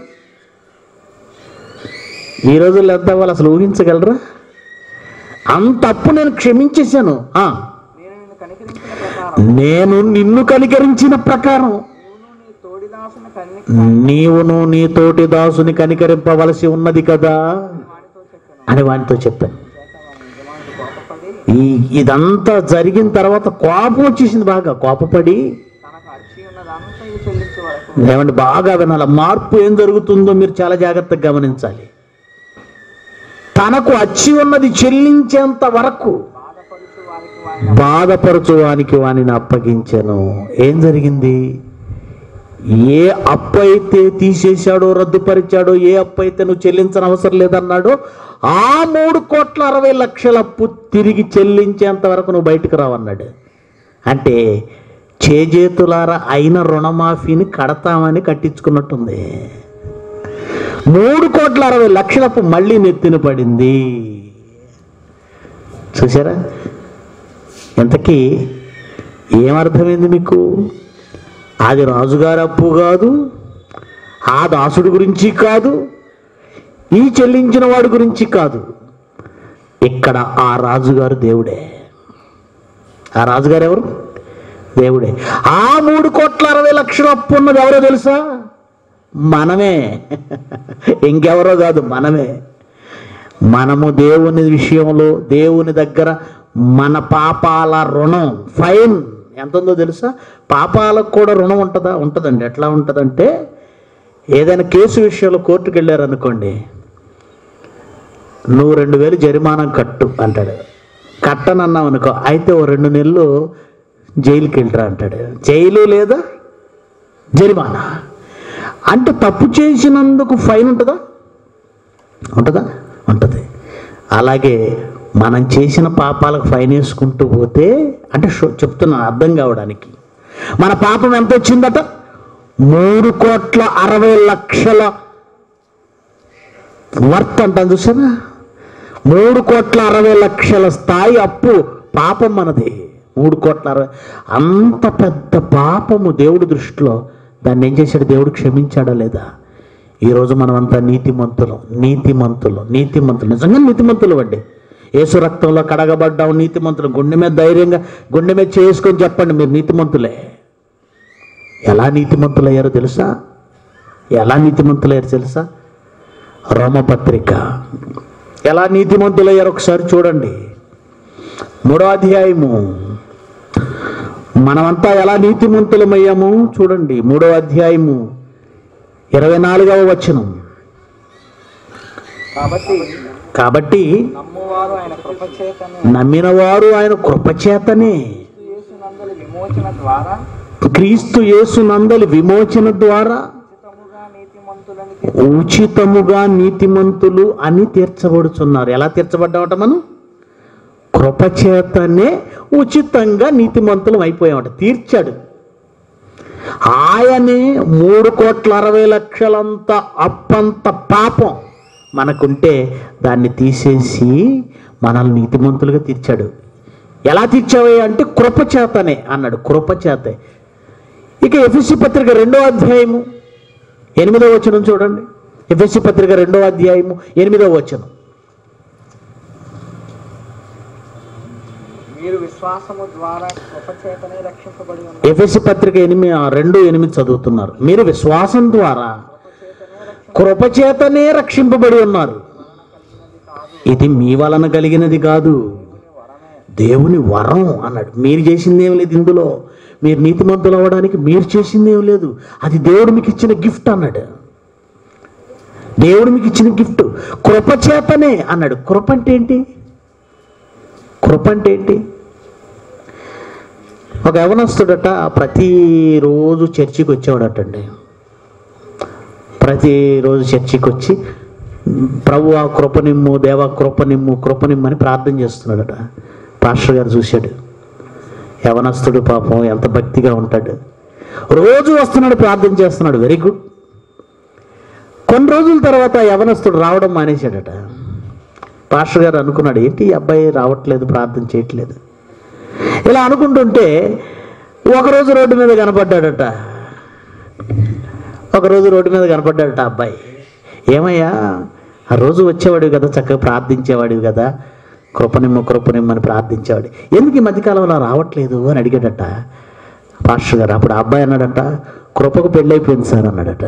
ఈ రోజుల్లో ఎంత అవ్వాలి అసలు ఊహించగలరా అంత అప్పు నేను క్షమించేశాను ఆ, నేను నిన్ను కనికరించిన ప్రకారం నేను నిన్ను కనికరించిన ప్రకారం నీవును నీ తోడి దాసుని కన్ని నీవును నీ తోటి దాసుని కనికరింపవలసి ఉన్నది కదా వానితో చెప్పాను అని వానితో చెప్పాను చేత వాని యజమానుడు కోపపడి ఈ ఇదంతా జరిగిన తర్వాత కోపం వచ్చేసింది బాగా కోపపడి తనకు అర్చి ఉన్నదంతా ఇది చెల్లించే వరకు ఏమంటే బాగా వినాలి మార్పు ఏం జరుగుతుందో మీరు చాలా జాగ్రత్తగా గమనించాలి తనకు అచ్చి ఉన్నది చెల్లించేంత వరకు బాధపడుచు వారికి వాని బాధపరచు వానికి వానిని అప్పగించాను ఏం జరిగింది ఏ అప్పు అయితే తీసేశాడో రద్దుపరిచాడో ఏ అప్పు అయితే నువ్వు చెల్లించని అవసరం లేదన్నాడో ఆ మూడు కోట్ల అరవై లక్షల అప్పు తిరిగి చెల్లించేంత వరకు నువ్వు బయటకు రావన్నాడు అంటే చేజేతులార అయిన రుణమాఫీని కడతామని కట్టించుకున్నట్టుంది మూడు కోట్ల అరవై లక్షలపు మళ్ళీ నెత్తిన పడింది చూసారా ఇంతకీ ఏమర్థమైంది మీకు అది రాజుగారి అప్పు కాదు ఆ దాసుడి గురించి కాదు ఈ చెల్లించిన వాడి గురించి కాదు ఇక్కడ ఆ రాజుగారు దేవుడే ఆ రాజుగారు ఎవరు దేవుడే ఆ మూడు కోట్ల అరవై లక్షల అప్పు ఉన్నది ఎవరో తెలుసా మనమే ఇంకెవరో కాదు మనమే మనము దేవుని విషయంలో దేవుని దగ్గర మన పాపాల రుణం ఫైన్ ఎంత ఉందో తెలుసా పాపాలకు కూడా రుణం ఉంటుందా ఉంటుందండి ఎట్లా ఉంటుందంటే ఏదైనా కేసు విషయంలో కోర్టుకు వెళ్ళారనుకోండి నువ్వు రెండు వేలు జరిమానా కట్టు అంటాడు కట్టనన్నావు అనుకో అయితే ఓ రెండు నెలలు జైలుకి వెళ్ళరా అంటాడు జైలు లేదా జరిమానా అంటే తప్పు చేసినందుకు ఫైన్ ఉంటుందా ఉంటుందా ఉంటుంది అలాగే మనం చేసిన పాపాలకు ఫైన్ వేసుకుంటూ పోతే అంటే షో- చెప్తున్నా అర్థం కావడానికి మన పాపం ఎంత వచ్చిందట మూడు కోట్ల అరవై లక్షల వర్త్ అంటాను చూసారా మూడు కోట్ల అరవై లక్షల స్థాయి అప్పు పాపం మనది మూడు కోట్ల అరవై అంత పెద్ద పాపము దేవుడి దృష్టిలో దాన్ని ఏం చేశాడు దేవుడు క్షమించాడా లేదా ఈరోజు మనమంతా నీతిమంతులు నీతిమంతులు నీతిమంతులు నిజంగా నీతిమంతులు అండి యేసు రక్తంలో కడగబడ్డాం నీతిమంతులు గుండె మీద ధైర్యంగా గుండె మీద చేసుకొని చెప్పండి మీరు నీతిమంతులే ఎలా నీతిమంతులయ్యారో తెలుసా ఎలా నీతిమంతులయ్యారో తెలుసా రోమపత్రిక ఎలా నీతిమంతులయ్యారో ఒకసారి చూడండి మూడో అధ్యాయము మనమంతా ఎలా నీతిమంతులమయ్యాము చూడండి మూడో అధ్యాయము ఇరవై నాలుగవ వచనం కాబట్టి కాబట్టి నమ్మువారు ఆయన కృపచేతను నమ్మిన వారు ఆయన కృపచేతనే యేసునందలి విమోచన ద్వారా క్రీస్తు యేసు నందలి విమోచన ద్వారా ఉచితముగా నీతిమంతులని ఉచితముగా నీతిమంతులు అని తీర్చబడుచున్నారు ఎలా తీర్చబడ్డామట మనం కృపచేతనే ఉచితంగా నీతిమంతులం అయిపోయామట తీర్చాడు ఆయనే మూడు కోట్ల అరవై లక్షలంత అప్పంత పాపం మనకుంటే దాన్ని తీసేసి మనల్ని నీతిమంతులుగా తీర్చాడు ఎలా తీర్చావే అంటే కృపచేతనే అన్నాడు కృపచేతే ఇక ఎఫ్ఎస్సి పత్రిక రెండో అధ్యాయము ఎనిమిదో వచనం చూడండి ఎఫ్ఎస్సి పత్రిక రెండో అధ్యాయము ఎనిమిదో వచనం మీరు విశ్వాసము ద్వారా కృపచేతనే రక్షింపబడి ఉన్నారు ఎఫ్ఎస్సి పత్రిక ఎనిమిది రెండు ఎనిమిది చదువుతున్నారు మీరు విశ్వాసం ద్వారా కృపచేతనే రక్షింప కృపచేతనే రక్షింపబడి ఉన్నారు ఇది మీ వలన కలిగినది కాదు దేవుని వరం అన్నాడు మీరు చేసింది ఏం లేదు ఇందులో మీరు నీతిమంతులు అవ్వడానికి మీరు చేసింది ఏం లేదు అది దేవుడు మీకు ఇచ్చిన గిఫ్ట్ అన్నాడు దేవుడు మీకు ఇచ్చిన గిఫ్ట్ కృప చేతనే అన్నాడు కృప అంటే ఏంటి కృప అంటే ఏంటి ఒక యవనస్తుడట ప్రతిరోజు చర్చికి వచ్చేవాడటండి ప్రతిరోజు చర్చికి వచ్చి ప్రభు ఆ కృపనిమ్ము దేవా కృపనిమ్ము కృపనిమ్ము అని ప్రార్థన చేస్తున్నాడట పాస్టర్ గారు చూశాడు యవనస్తుడు పాపం ఎంత భక్తిగా ఉంటాడు రోజు వస్తున్నాడు ప్రార్థన చేస్తున్నాడు వెరీ గుడ్ కొన్ని రోజుల తర్వాత యవనస్తుడు రావడం మానేశాడట పాస్టర్ గారు అనుకున్నాడు ఏంటి ఈ అబ్బాయి రావట్లేదు ప్రార్థన చేయట్లేదు ఇలా అనుకుంటుంటే ఒకరోజు రోడ్డు మీద కనపడ్డాడట ఒకరోజు రోడ్డు మీద కనపడ్డాడట ఆ అబ్బాయి ఏమయ్యా ఆ రోజు వచ్చేవాడివి కదా చక్కగా ప్రార్థించేవాడివి కదా కృపనిమ్మ కృపనిమ్మని ప్రార్థించేవాడు ఎందుకు ఈ మధ్యకాలంలో రావట్లేదు అని అడిగాడట పాస్టర్ గారు అప్పుడు ఆ అబ్బాయి అన్నాడట కృపకు పెళ్ళైపోయింది సార్ అన్నాడట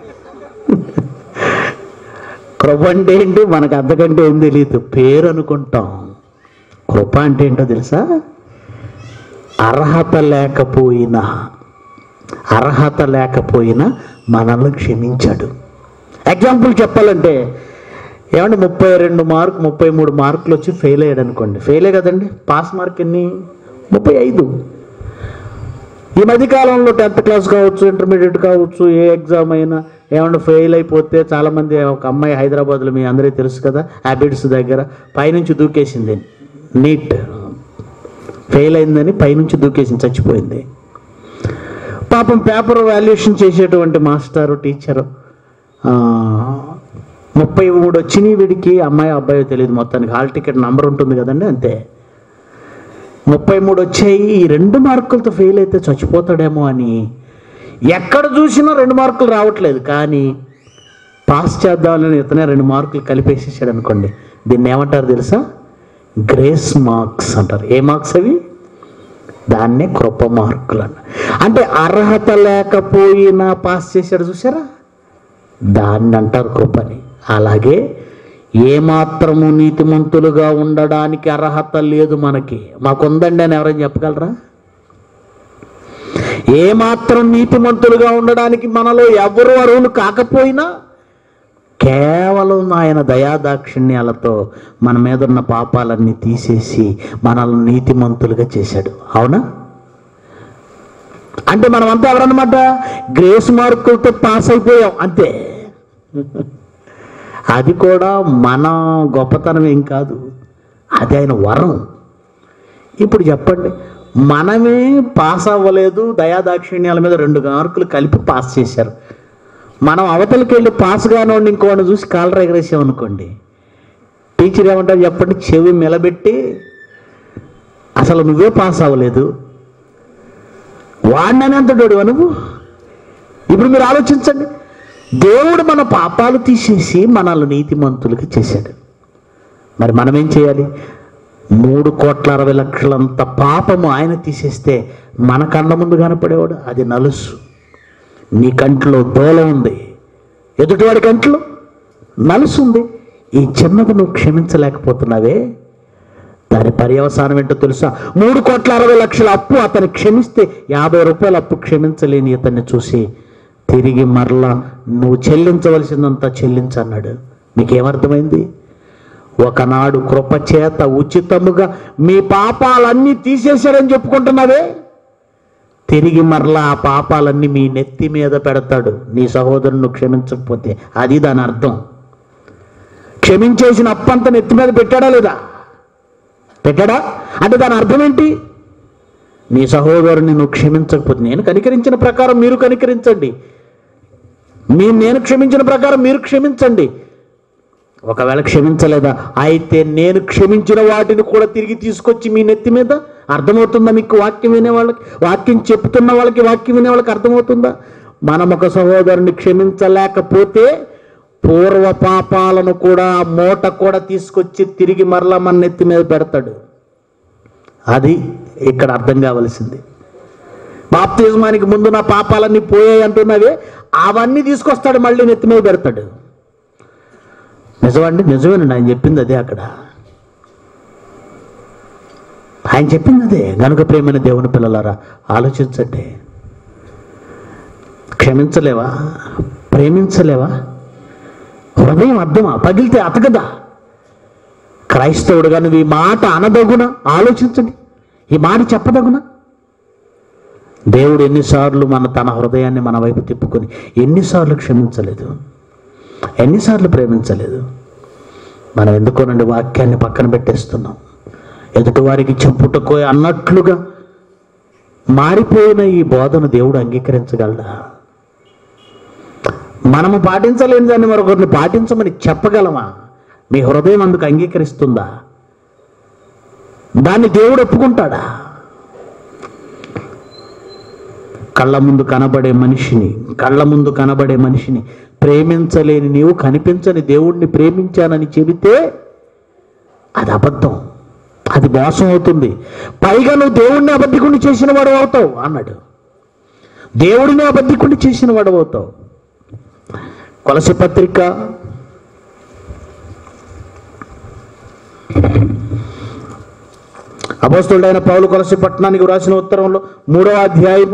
కృప అంటే ఏంటి మనకు అంతకంటే ఏం తెలియదు పేరు అనుకుంటాం కృప అంటే ఏంటో తెలుసా అర్హత లేకపోయినా అర్హత లేకపోయినా మనల్ని క్షమించాడు ఎగ్జాంపుల్ చెప్పాలంటే ఏమంటే ముప్పై రెండు మార్క్ ముప్పై మూడు మార్కులు వచ్చి ఫెయిల్ అయ్యాడు అనుకోండి ఫెయిలే కదండి పాస్ మార్క్ ఎన్ని ముప్పై ఐదు ఈ మధ్యకాలంలో టెన్త్ క్లాస్ కావచ్చు ఇంటర్మీడియట్ కావచ్చు ఏ ఎగ్జామ్ అయినా ఏమన్నా ఫెయిల్ అయిపోతే చాలామంది ఒక అమ్మాయి హైదరాబాద్లో మీ అందరికీ తెలుసు కదా హ్యాబిట్స్ దగ్గర పైనుంచి దూకేసింది నీట్ ఫెయిల్ అయిందని పైనుంచి దూకేసింది చచ్చిపోయింది పాపం పేపర్ వాల్యుయేషన్ చేసేటువంటి మాస్టారు టీచరు ఆ, ముప్పై మూడు వచ్చినాయి వీడికి అమ్మాయి అబ్బాయి తెలియదు మొత్తానికి హాల్ టికెట్ నంబర్ ఉంటుంది కదండి అంతే ముప్పై మూడు వచ్చాయి ఈ రెండు మార్కులతో ఫెయిల్ అయితే చచ్చిపోతాడేమో అని ఎక్కడ చూసినా రెండు మార్కులు రావట్లేదు కానీ పాస్ చేద్దామని ఇతనే రెండు మార్కులు కలిపేసేసాడు అనుకోండి దీన్ని ఏమంటారు తెలుసా గ్రేస్ మార్క్స్ అంటారు ఏ మార్క్స్ అవి దాన్నే కృప మార్కులు అన్న అంటే అర్హత లేకపోయినా పాస్ చేశాడు చూసారా దాన్ని అంటారు కృపని అలాగే ఏమాత్రము నీతిమంతులుగా ఉండడానికి అర్హత లేదు మనకి మాకుందండి అని ఎవరైనా చెప్పగలరా ఏమాత్రం నీతిమంతులుగా ఉండడానికి మనలో ఎవరు అర్హులు కాకపోయినా కేవలం ఆయన దయాదాక్షిణ్యాలతో మన మీద ఉన్న పాపాలన్నీ తీసేసి మనల్ని నీతిమంతులుగా చేశాడు అవునా అంటే మనం అంతా ఎవరన్నమాట గ్రేస్ మార్కులతో పాస్ అయిపోయాం అంతే అది కూడా మన గొప్పతనం ఏం కాదు అది ఆయన వరం ఇప్పుడు చెప్పండి మనమే పాస్ అవ్వలేదు దయాదాక్షిణ్యాల మీద రెండు మార్కులు కలిపి పాస్ చేశారు మనం అవతలకి వెళ్ళి పాస్ కానివ్వండి ఇంకోటి చూసి కాలర్ ఎగరేసాం అనుకోండి టీచర్ ఏమంటారు చెప్పండి చెవి మెలబెట్టి అసలు నువ్వే పాస్ అవ్వలేదు వాడినని అంతటోడు నువ్వు ఇప్పుడు మీరు ఆలోచించండి దేవుడు మన పాపాలు తీసేసి మనల్ని నీతిమంతులుగా చేశాడు మరి మనం ఏం చేయాలి మూడు కోట్ల అరవై లక్షలంత పాపము ఆయన తీసేస్తే మన కళ్ళ ముందు కనపడేవాడు అది నలుసు నీ కంట్లో దోల ఉంది ఎదుటివాడి కంట్లో నలుసు ఉంది ఈ చిన్నది నువ్వు క్షమించలేకపోతున్నావే దాని పర్యవసానం ఏంటో తెలుసా మూడు కోట్ల అరవై లక్షల అప్పు అతను క్షమిస్తే యాభై రూపాయల అప్పు క్షమించలేని ఇతన్ని చూసి తిరిగి మరలా నువ్వు చెల్లించవలసిందంతా చెల్లించన్నాడు నీకేమర్థమైంది ఒకనాడు కృపచేత ఉచితముగా మీ పాపాలన్నీ తీసేశారని చెప్పుకుంటున్నావే తిరిగి మరలా ఆ పాపాలన్నీ మీ నెత్తి మీద పెడతాడు నీ సహోదరుని క్షమించకపోతే అది దాని అర్థం క్షమించేసిన అప్పంతా నెత్తి మీద పెట్టాడా లేదా పెట్టాడా అంటే దాని అర్థం ఏంటి నీ సహోదరుని నువ్వు క్షమించకపోతే నేను కనికరించిన ప్రకారం మీరు కనికరించండి మీ నేను క్షమించిన ప్రకారం మీరు క్షమించండి ఒకవేళ క్షమించలేదా అయితే నేను క్షమించిన వాటిని కూడా తిరిగి తీసుకొచ్చి మీ నెత్తి మీద అర్థమవుతుందా మీకు వాక్యం వినే వాళ్ళకి వాక్యం చెప్తున్న వాళ్ళకి వాక్యం వినే వాళ్ళకి అర్థమవుతుందా మనం ఒక సహోదరుని క్షమించలేకపోతే పూర్వ పాపాలను కూడా ఆ మూట కూడా తీసుకొచ్చి తిరిగి మరలా మన నెత్తి మీద పెడతాడు అది ఇక్కడ అర్థం కావలసింది బాప్తిజమానికి ముందు నా పాపాలన్నీ పోయాయి అంటున్నవే అవన్నీ తీసుకొస్తాడు మళ్ళీ నెత్తి మీద పెడతాడు నిజమండి నిజమేనండి ఆయన చెప్పింది అదే అక్కడ ఆయన చెప్పింది అదే గనుక ప్రేమైన దేవుని పిల్లలారా ఆలోచించండి క్షమించలేవా ప్రేమించలేవా హృదయం అర్థమా పగిలితే అతకదా క్రైస్తవుడుగా నువ్వు ఈ మాట అనదగున ఆలోచించండి ఈ మాట చెప్పదగున దేవుడు ఎన్నిసార్లు మన తన హృదయాన్ని మన వైపు తిప్పుకొని ఎన్నిసార్లు క్షమించలేదు ఎన్నిసార్లు ప్రేమించలేదు మనం ఎందుకోనండి వాక్యాన్ని పక్కన పెట్టేస్తున్నాం ఎదుటివారికి చెప్పుటకో అన్నట్లుగా మారిపోయిన ఈ బోధను దేవుడు అంగీకరించగలడా మనము పాటించలేని దాన్ని మరొకరిని పాటించమని చెప్పగలమా మీ హృదయం అందుకు అంగీకరిస్తుందా దాన్ని దేవుడు ఒప్పుకుంటాడా కళ్ళ ముందు కనబడే మనిషిని కళ్ళ ముందు కనబడే మనిషిని ప్రేమించలేని నీవు కనిపించని దేవుణ్ణి ప్రేమించానని చెబితే అది అబద్ధం అది మోసం అవుతుంది పైగా నువ్వు దేవుణ్ణి అబద్ధికుని చేసిన వాడు అవుతావు అన్నాడు దేవుడిని అబద్ధికుని చేసిన వాడు అవుతావు కొలసి పత్రిక అపోస్తుడైన పౌలు కొలసి పట్టణానికి వ్రాసిన ఉత్తరంలో మూడవ అధ్యాయము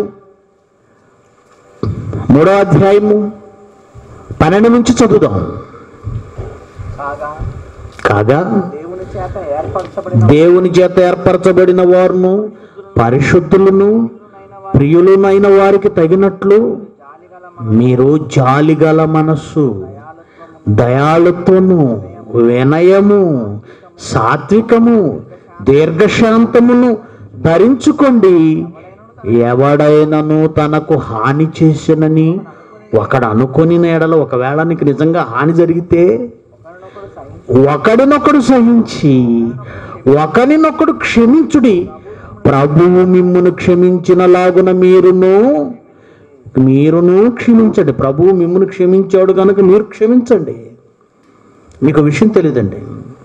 మూడవ అధ్యాయము పన్నెండు నుంచి చదువుదాం కాగా కాగా దేవుని చేత ఏర్పరచబడిన దేవుని చేత ఏర్పరచబడిన వారును పరిశుద్ధులను ప్రియులునైన వారికి తగినట్లు జాలిగల మీరు జాలిగల మనస్సు దయాళుత్వము వినయము సాత్వికము దీర్ఘశాంతమును ధరించుకోండి ఎవడైనను తనకు హాని చేసినని ఒకడు అనుకొని ఎడల ఒకవేళ నీకు నిజంగా హాని జరిగితే ఒకడినొకడు సహించి ఒకరినొకడు క్షమించుడి ప్రభువు మిమ్మును క్షమించినలాగున మీరును మీరును క్షమించండి ప్రభువు మిమ్మును క్షమించాడు కనుక మీరు క్షమించండి మీకు విషయం తెలియదండి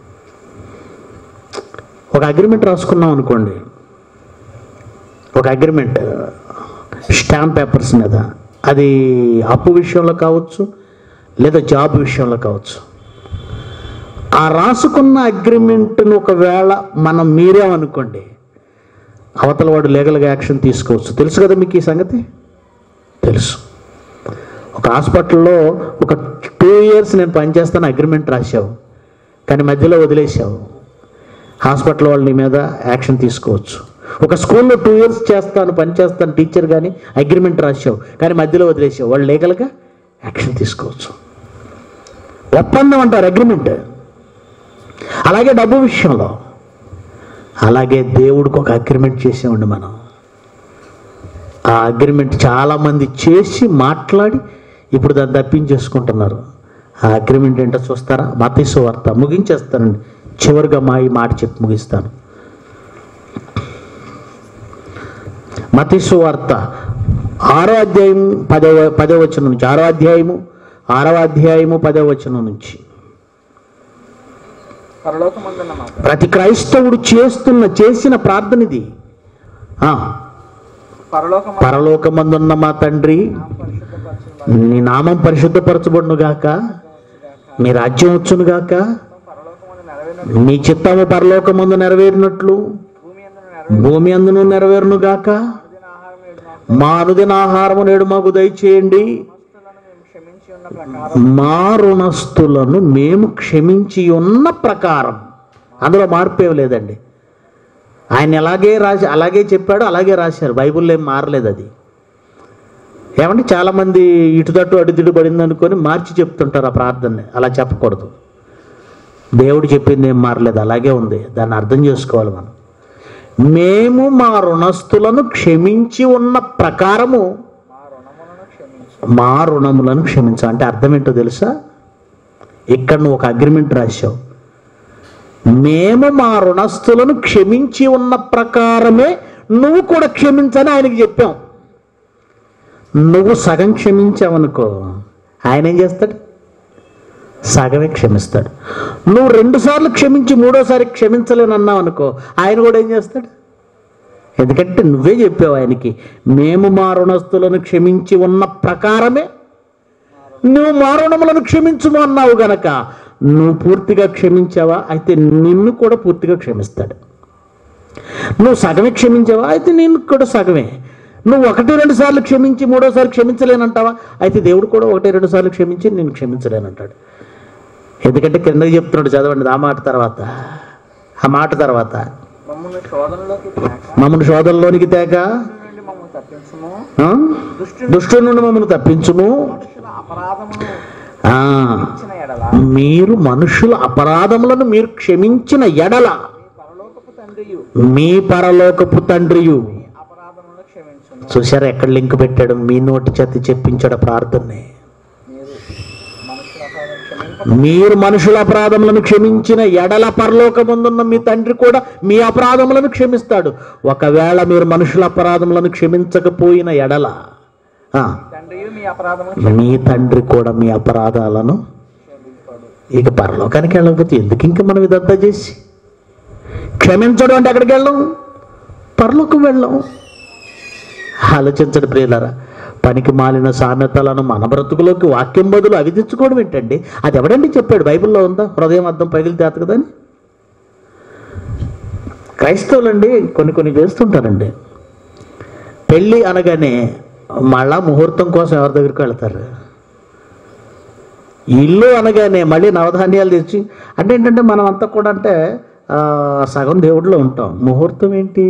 ఒక అగ్రిమెంట్ రాసుకున్నాం అనుకోండి ఒక అగ్రిమెంట్ స్టాంప్ పేపర్స్ మీద అది అప్పు విషయంలో కావచ్చు లేదా జాబ్ విషయంలో కావచ్చు ఆ రాసుకున్న అగ్రిమెంట్ను ఒకవేళ మనం మీరేమనుకోండి అవతల వాడు లీగల్గా యాక్షన్ తీసుకోవచ్చు తెలుసు కదా మీకు ఈ సంగతి తెలుసు ఒక హాస్పిటల్లో ఒక టూ ఇయర్స్ నేను పనిచేస్తాను అగ్రిమెంట్ రాశావు కానీ మధ్యలో వదిలేసావు హాస్పిటల్ వాళ్ళ నీ మీద యాక్షన్ తీసుకోవచ్చు ఒక స్కూల్లో టూ ఇయర్స్ చేస్తాను పని చేస్తాను టీచర్ కానీ అగ్రిమెంట్ రాశావు కానీ మధ్యలో వదిలేసావు వాళ్ళు లీగల్గా యాక్షన్ తీసుకోవచ్చు ఒప్పందం అంటారు అగ్రిమెంట్ అలాగే డబ్బు విషయంలో అలాగే దేవుడికి ఒక అగ్రిమెంట్ చేసామండి మనం ఆ అగ్రిమెంట్ చాలామంది చేసి మాట్లాడి ఇప్పుడు దాన్ని తప్పించేసుకుంటున్నారు ఆ అగ్రిమెంట్ ఏంటో చూస్తారా మతీసు వార్త ముగించేస్తానండి చివరిగా మా ఈ మాట చెప్పి ముగిస్తాను మతీసు వార్త ఆరో అధ్యాయం పదవ పదవ వచనం నుంచి ఆరో అధ్యాయము ఆరవ అధ్యాయము పదవ వచనం నుంచి పరలోకమందున్న మా ప్రతి క్రైస్తవుడు చేస్తున్న చేసిన ప్రార్థన ఇది ఆ, పరలోకమ పరలోకమందున్న మా తండ్రి పరిశుద్ధపరచు నీ నామం పరిశుద్ధపరచబడును గాక మీ రాజ్యం వచ్చును గాక పరలోకమందు నెరవేరిన మీ చిత్తము పరలోకమందు నెరవేరినట్లు భూమి అందున నెరవేరిన భూమి అందును నెరవేరును గాక ఆహారం ఏడు మాకు మా అనుదిన ఆహారము నేడు మాకు దయచేయండి వస్తువులను మేము క్షమించి ఉన్న ప్రకారం మా రుణస్థులను మేము క్షమించి ఉన్న ప్రకారం అందులో మార్పు ఏమి లేదండి ఆయన ఎలాగే రాసి అలాగే చెప్పాడు అలాగే రాశారు బైబిల్లో ఏం మారలేదు అది ఏమంటే చాలామంది ఇటు తట్టు అటు తిట్టు పడింది అనుకొని మార్చి చెప్తుంటారు ఆ ప్రార్థనని అలా చెప్పకూడదు దేవుడు చెప్పింది ఏం మారలేదు అలాగే ఉంది దాన్ని అర్థం చేసుకోవాలి మనం మేము మా రుణస్థులను క్షమించి ఉన్న ప్రకారము మా రుణములను క్షమించు మా రుణములను క్షమించు అంటే అర్థం ఏంటో తెలుసా ఇక్కడ నువ్వు ఒక అగ్రిమెంట్ రాశావు మేము మా రుణస్థులను క్షమించి ఉన్న ప్రకారమే నువ్వు కూడా క్షమించని ఆయనకి చెప్పాం నువ్వు సగం క్షమించావనుకో ఆయన ఏం చేస్తాడు సగమే క్షమిస్తాడు నువ్వు రెండుసార్లు క్షమించి మూడోసారి క్షమించలేనన్నావు అనుకో ఆయన కూడా ఏం చేస్తాడు ఎందుకంటే నువ్వే చెప్పావు ఆయనకి మేము మా రుణస్తులను క్షమించి ఉన్న ప్రకారమే నువ్వు మా రుణములను క్షమించుము అన్నావు గనక నువ్వు పూర్తిగా క్షమించావా అయితే నిన్ను కూడా పూర్తిగా క్షమిస్తాడు నువ్వు సగమే క్షమించావా అయితే నేను కూడా సగమే నువ్వు ఒకటి రెండు సార్లు క్షమించి మూడోసారి క్షమించలేనంటావా అయితే దేవుడు కూడా ఒకటి రెండు సార్లు క్షమించి నేను క్షమించలేనంటాడు ఎందుకంటే కిందకి చెప్తున్నాడు చదవండి ఆ మాట తర్వాత ఆ మాట తర్వాత మమ్మల్ని శోధనలోకి తేక మమ్మల్ని శోధనలోనికి తేక నుండి మమ్మల్ని తప్పించము ఆ? దుష్టు నుండి మమ్మల్ని తప్పించుము మనుషుల అపరాధమును ఆ, ఇచ్చిన ఎడల మీరు మనుషుల అపరాధములను మీరు క్షమించిన ఎడల మీ పరలోకపు తండ్రియు మీ పరలోకపు తండ్రియు అపరాధములను క్షమించును చూసారా ఎక్కడ లింక్ పెట్టాడు మీ నోటి చేతి చెప్పించాడు ఆ ప్రార్థనని మీరు మనుషుల అపరాధం మీరు మనుషుల అపరాధములను క్షమింప క్షమించిన ఎడల పరలోకముందున్న మీ తండ్రి కూడా మీ అపరాధములను క్షమిస్తాడు ఒకవేళ మీరు మనుషుల అపరాధములను క్షమించకపోయిన ఎడల ఆ, తండ్రియు మీ అపరాధములను మీ తండ్రి కూడా మీ అపరాధాలను క్షమించుకోడు ఇక పరలోకానికి వెళ్ళకపోతే ఎందుకు ఇంకా మనం ఇదంతా చేసి క్షమించడం అంటే ఎక్కడికి వెళ్ళాం పరలోకం వెళ్ళాం ఆలోచించండి ప్రియులారా పనికి మాలిన సామెతలను మన బ్రతుకులోకి వాక్యం బదులు అవి తెచ్చుకోవడం ఏంటండి అది ఎవడండి చెప్పాడు బైబిల్లో ఉందా హృదయం అర్థం పగిలి తేత కదని క్రైస్తవులండి కొన్ని కొన్ని చేస్తుంటారండి పెళ్ళి అనగానే మళ్ళా ముహూర్తం కోసం ఎవరి దగ్గరికి వెళ్తారు ఇల్లు అనగానే మళ్ళీ నవధాన్యాలు తెచ్చి అంటే ఏంటంటే మనం అంతా కూడా అంటే ఆ, సగం దేవుడిలో ఉంటాం ముహూర్తం ఏంటి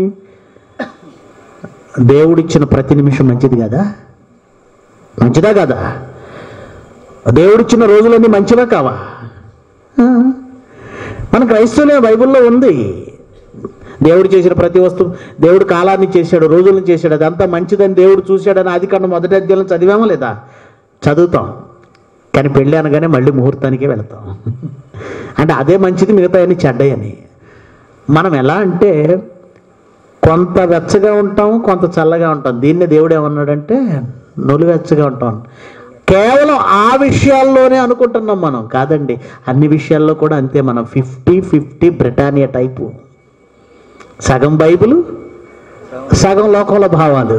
దేవుడిచ్చిన ప్రతి నిమిషం మంచిది కదా మంచిదా కదా దేవుడిచ్చిన రోజులన్నీ మంచివా కావా ఆ. మన క్రైస్తవులే బైబిల్లో ఉంది దేవుడు చేసిన ప్రతి వస్తువు దేవుడు కాలాన్ని చేశాడు రోజులను చేశాడు అదంతా మంచిదని దేవుడు చూశాడని ఆది కన్నా మొదటి అధ్యాయం చదివామా లేదా చదువుతాం కానీ పెళ్ళి అనగానే మళ్ళీ ముహూర్తానికే వెళతాం అంటే అదే మంచిది మిగతా అన్ని చెడ్డయని మనం ఎలా అంటే కొంత వెచ్చగా ఉంటాం కొంత చల్లగా ఉంటాం దీన్ని దేవుడు ఏమన్నాడంటే నులివెచ్చగా ఉంటాం కేవలం ఆ విషయాల్లోనే అనుకుంటున్నాం మనం కాదండి అన్ని విషయాల్లో కూడా అంతే మనం ఫిఫ్టీ ఫిఫ్టీ బ్రిటానియా టైపు సగం బైబిల్ సగం లోకంలో భావాలు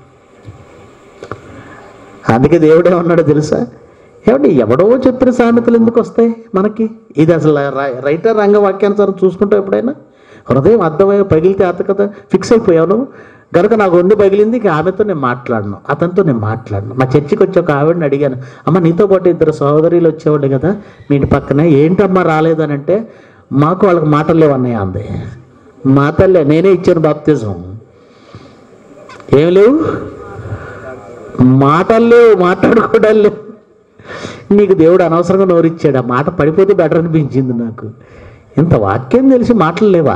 అందుకే దేవుడు ఏమన్నాడో తెలుసా ఏమండి ఎవడో చెప్పిన సామెతలు ఎందుకు వస్తాయి మనకి ఇది అసలు రై- రైటర్ రంగవాక్యానుసారం చూసుకుంటావు ఎప్పుడైనా హృదయం అర్థమై పగిలితే అత కదా ఫిక్స్ అయిపోయావు నువ్వు కనుక నాకు ఒండి పగిలింది ఇక ఆమెతో నేను మాట్లాడను అతనితో నేను మాట్లాడను మా చర్చికి వచ్చి ఒక ఆవిడని అడిగాను అమ్మ నీతో పాటు ఇద్దరు సహోదరులు వచ్చేవాళ్ళు కదా మీ ఇంటి పక్కనే ఏంటమ్మా రాలేదనంటే మాకు వాళ్ళకి మాటలు లేవన్నయ్య అంది మాటలే నేనే ఇచ్చాను బాప్తిజం ఏం లేవు మాటలు లేవు మాట్లాడుకోవడం లేవు నీకు దేవుడు అనవసరంగా నోరిచ్చాడు ఆ మాట పడిపోతే బెటర్ అనిపించింది నాకు ఇంత వాక్యం తెలిసి మాటలు లేవా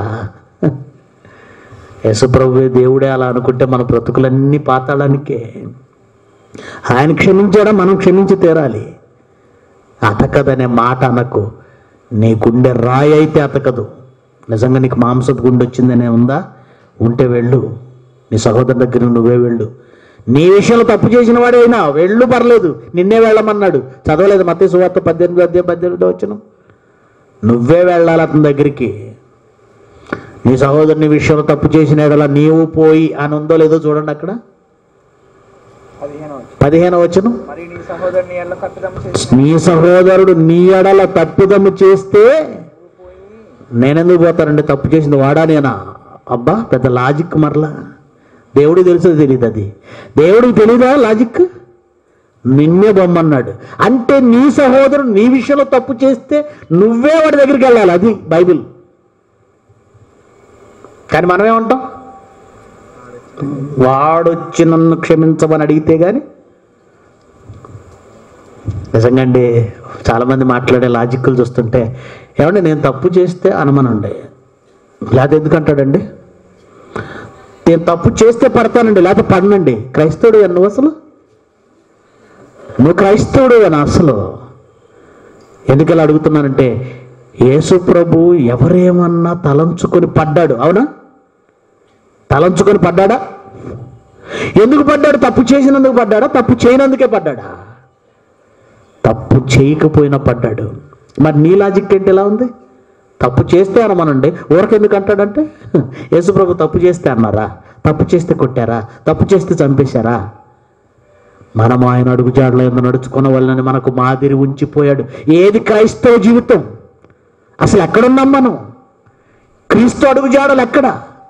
యశుప్రభువే దేవుడే అలా అనుకుంటే మన బ్రతుకులన్నీ పాతాళానికే ఆయన క్షమించాడా మనం క్షమించి తీరాలి అతకదనే మాట అనకు నీ గుండె రాయి అయితే అతకదు నిజంగా నీకు మాంసపు గుండె వచ్చిందనే ఉందా ఉంటే వెళ్ళు నీ సహోదరు దగ్గర నువ్వే వెళ్ళు నీ విషయంలో తప్పు చేసిన వాడే అయినా వెళ్ళు పర్లేదు నిన్నే వెళ్ళమన్నాడు చదవలేదు మత్తే సువార్త పద్దెనిమిది అధ్యాయం పద్దెనిమిది వచ్చిన నువ్వే వెళ్ళాలి అతని దగ్గరికి నీ సహోదరుని విషయంలో తప్పు చేసిన ఎడల నీవు పోయి అని ఉందో లేదో చూడండి అక్కడ పదిహేను వచ్చి పదిహేను వచ్చను మరి నీ సహోదరుని ఎల్ల తప్పిదం చేసి నీ సహోదరుడు నీ ఎడల తప్పిదము చేస్తే నేనెందుకు పోతానండి తప్పు చేసింది వాడా నేనా అబ్బా పెద్ద లాజిక్ మరలా దేవుడికి తెలుసో తెలియదు అది దేవుడికి తెలీదా లాజిక్ నిన్నే బొమ్మన్నాడు అంటే నీ సహోదరుడు నీ విషయంలో తప్పు చేస్తే నువ్వే వాడి దగ్గరికి వెళ్ళాలి అది బైబిల్ కానీ మనమేమంటాం వాడొచ్చి నన్ను క్షమించమని అడిగితే కానీ నిజంగా అండి చాలామంది మాట్లాడే లాజిక్లు చూస్తుంటే ఏమండి నేను తప్పు చేస్తే అనమనండి లేకపోతే ఎందుకంటాడండి నేను తప్పు చేస్తే పడతానండి లేకపోతే పడనండి క్రైస్తవుడు నువ్వు అసలు నువ్వు క్రైస్తవుడు అని అసలు ఎందుకు ఇలా అడుగుతున్నానంటే యేసు ప్రభు ఎవరేమన్నా తలంచుకొని పడ్డాడు అవునా తలంచుకొని పడ్డాడా ఎందుకు పడ్డాడు తప్పు చేసినందుకు పడ్డాడా తప్పు చేయనందుకే పడ్డాడా తప్పు చేయకపోయినా పడ్డాడు మరి నీ లాజిక్ ఏంటి ఎలా ఉంది తప్పు చేస్తే అనమనండి ఊరకెందుకు అంటాడంటే యేసుప్రభు తప్పు చేస్తే అన్నారా తప్పు చేస్తే కొట్టారా తప్పు చేస్తే చంపేశారా మనము ఆయన అడుగుజాడలో ఎందు నడుచుకున్న వాళ్ళని మనకు మాదిరి ఉంచిపోయాడు ఏది క్రైస్తవ జీవితం అసలు ఎక్కడున్నాం మనం క్రీస్తు అడుగుజాడలు ఎక్కడ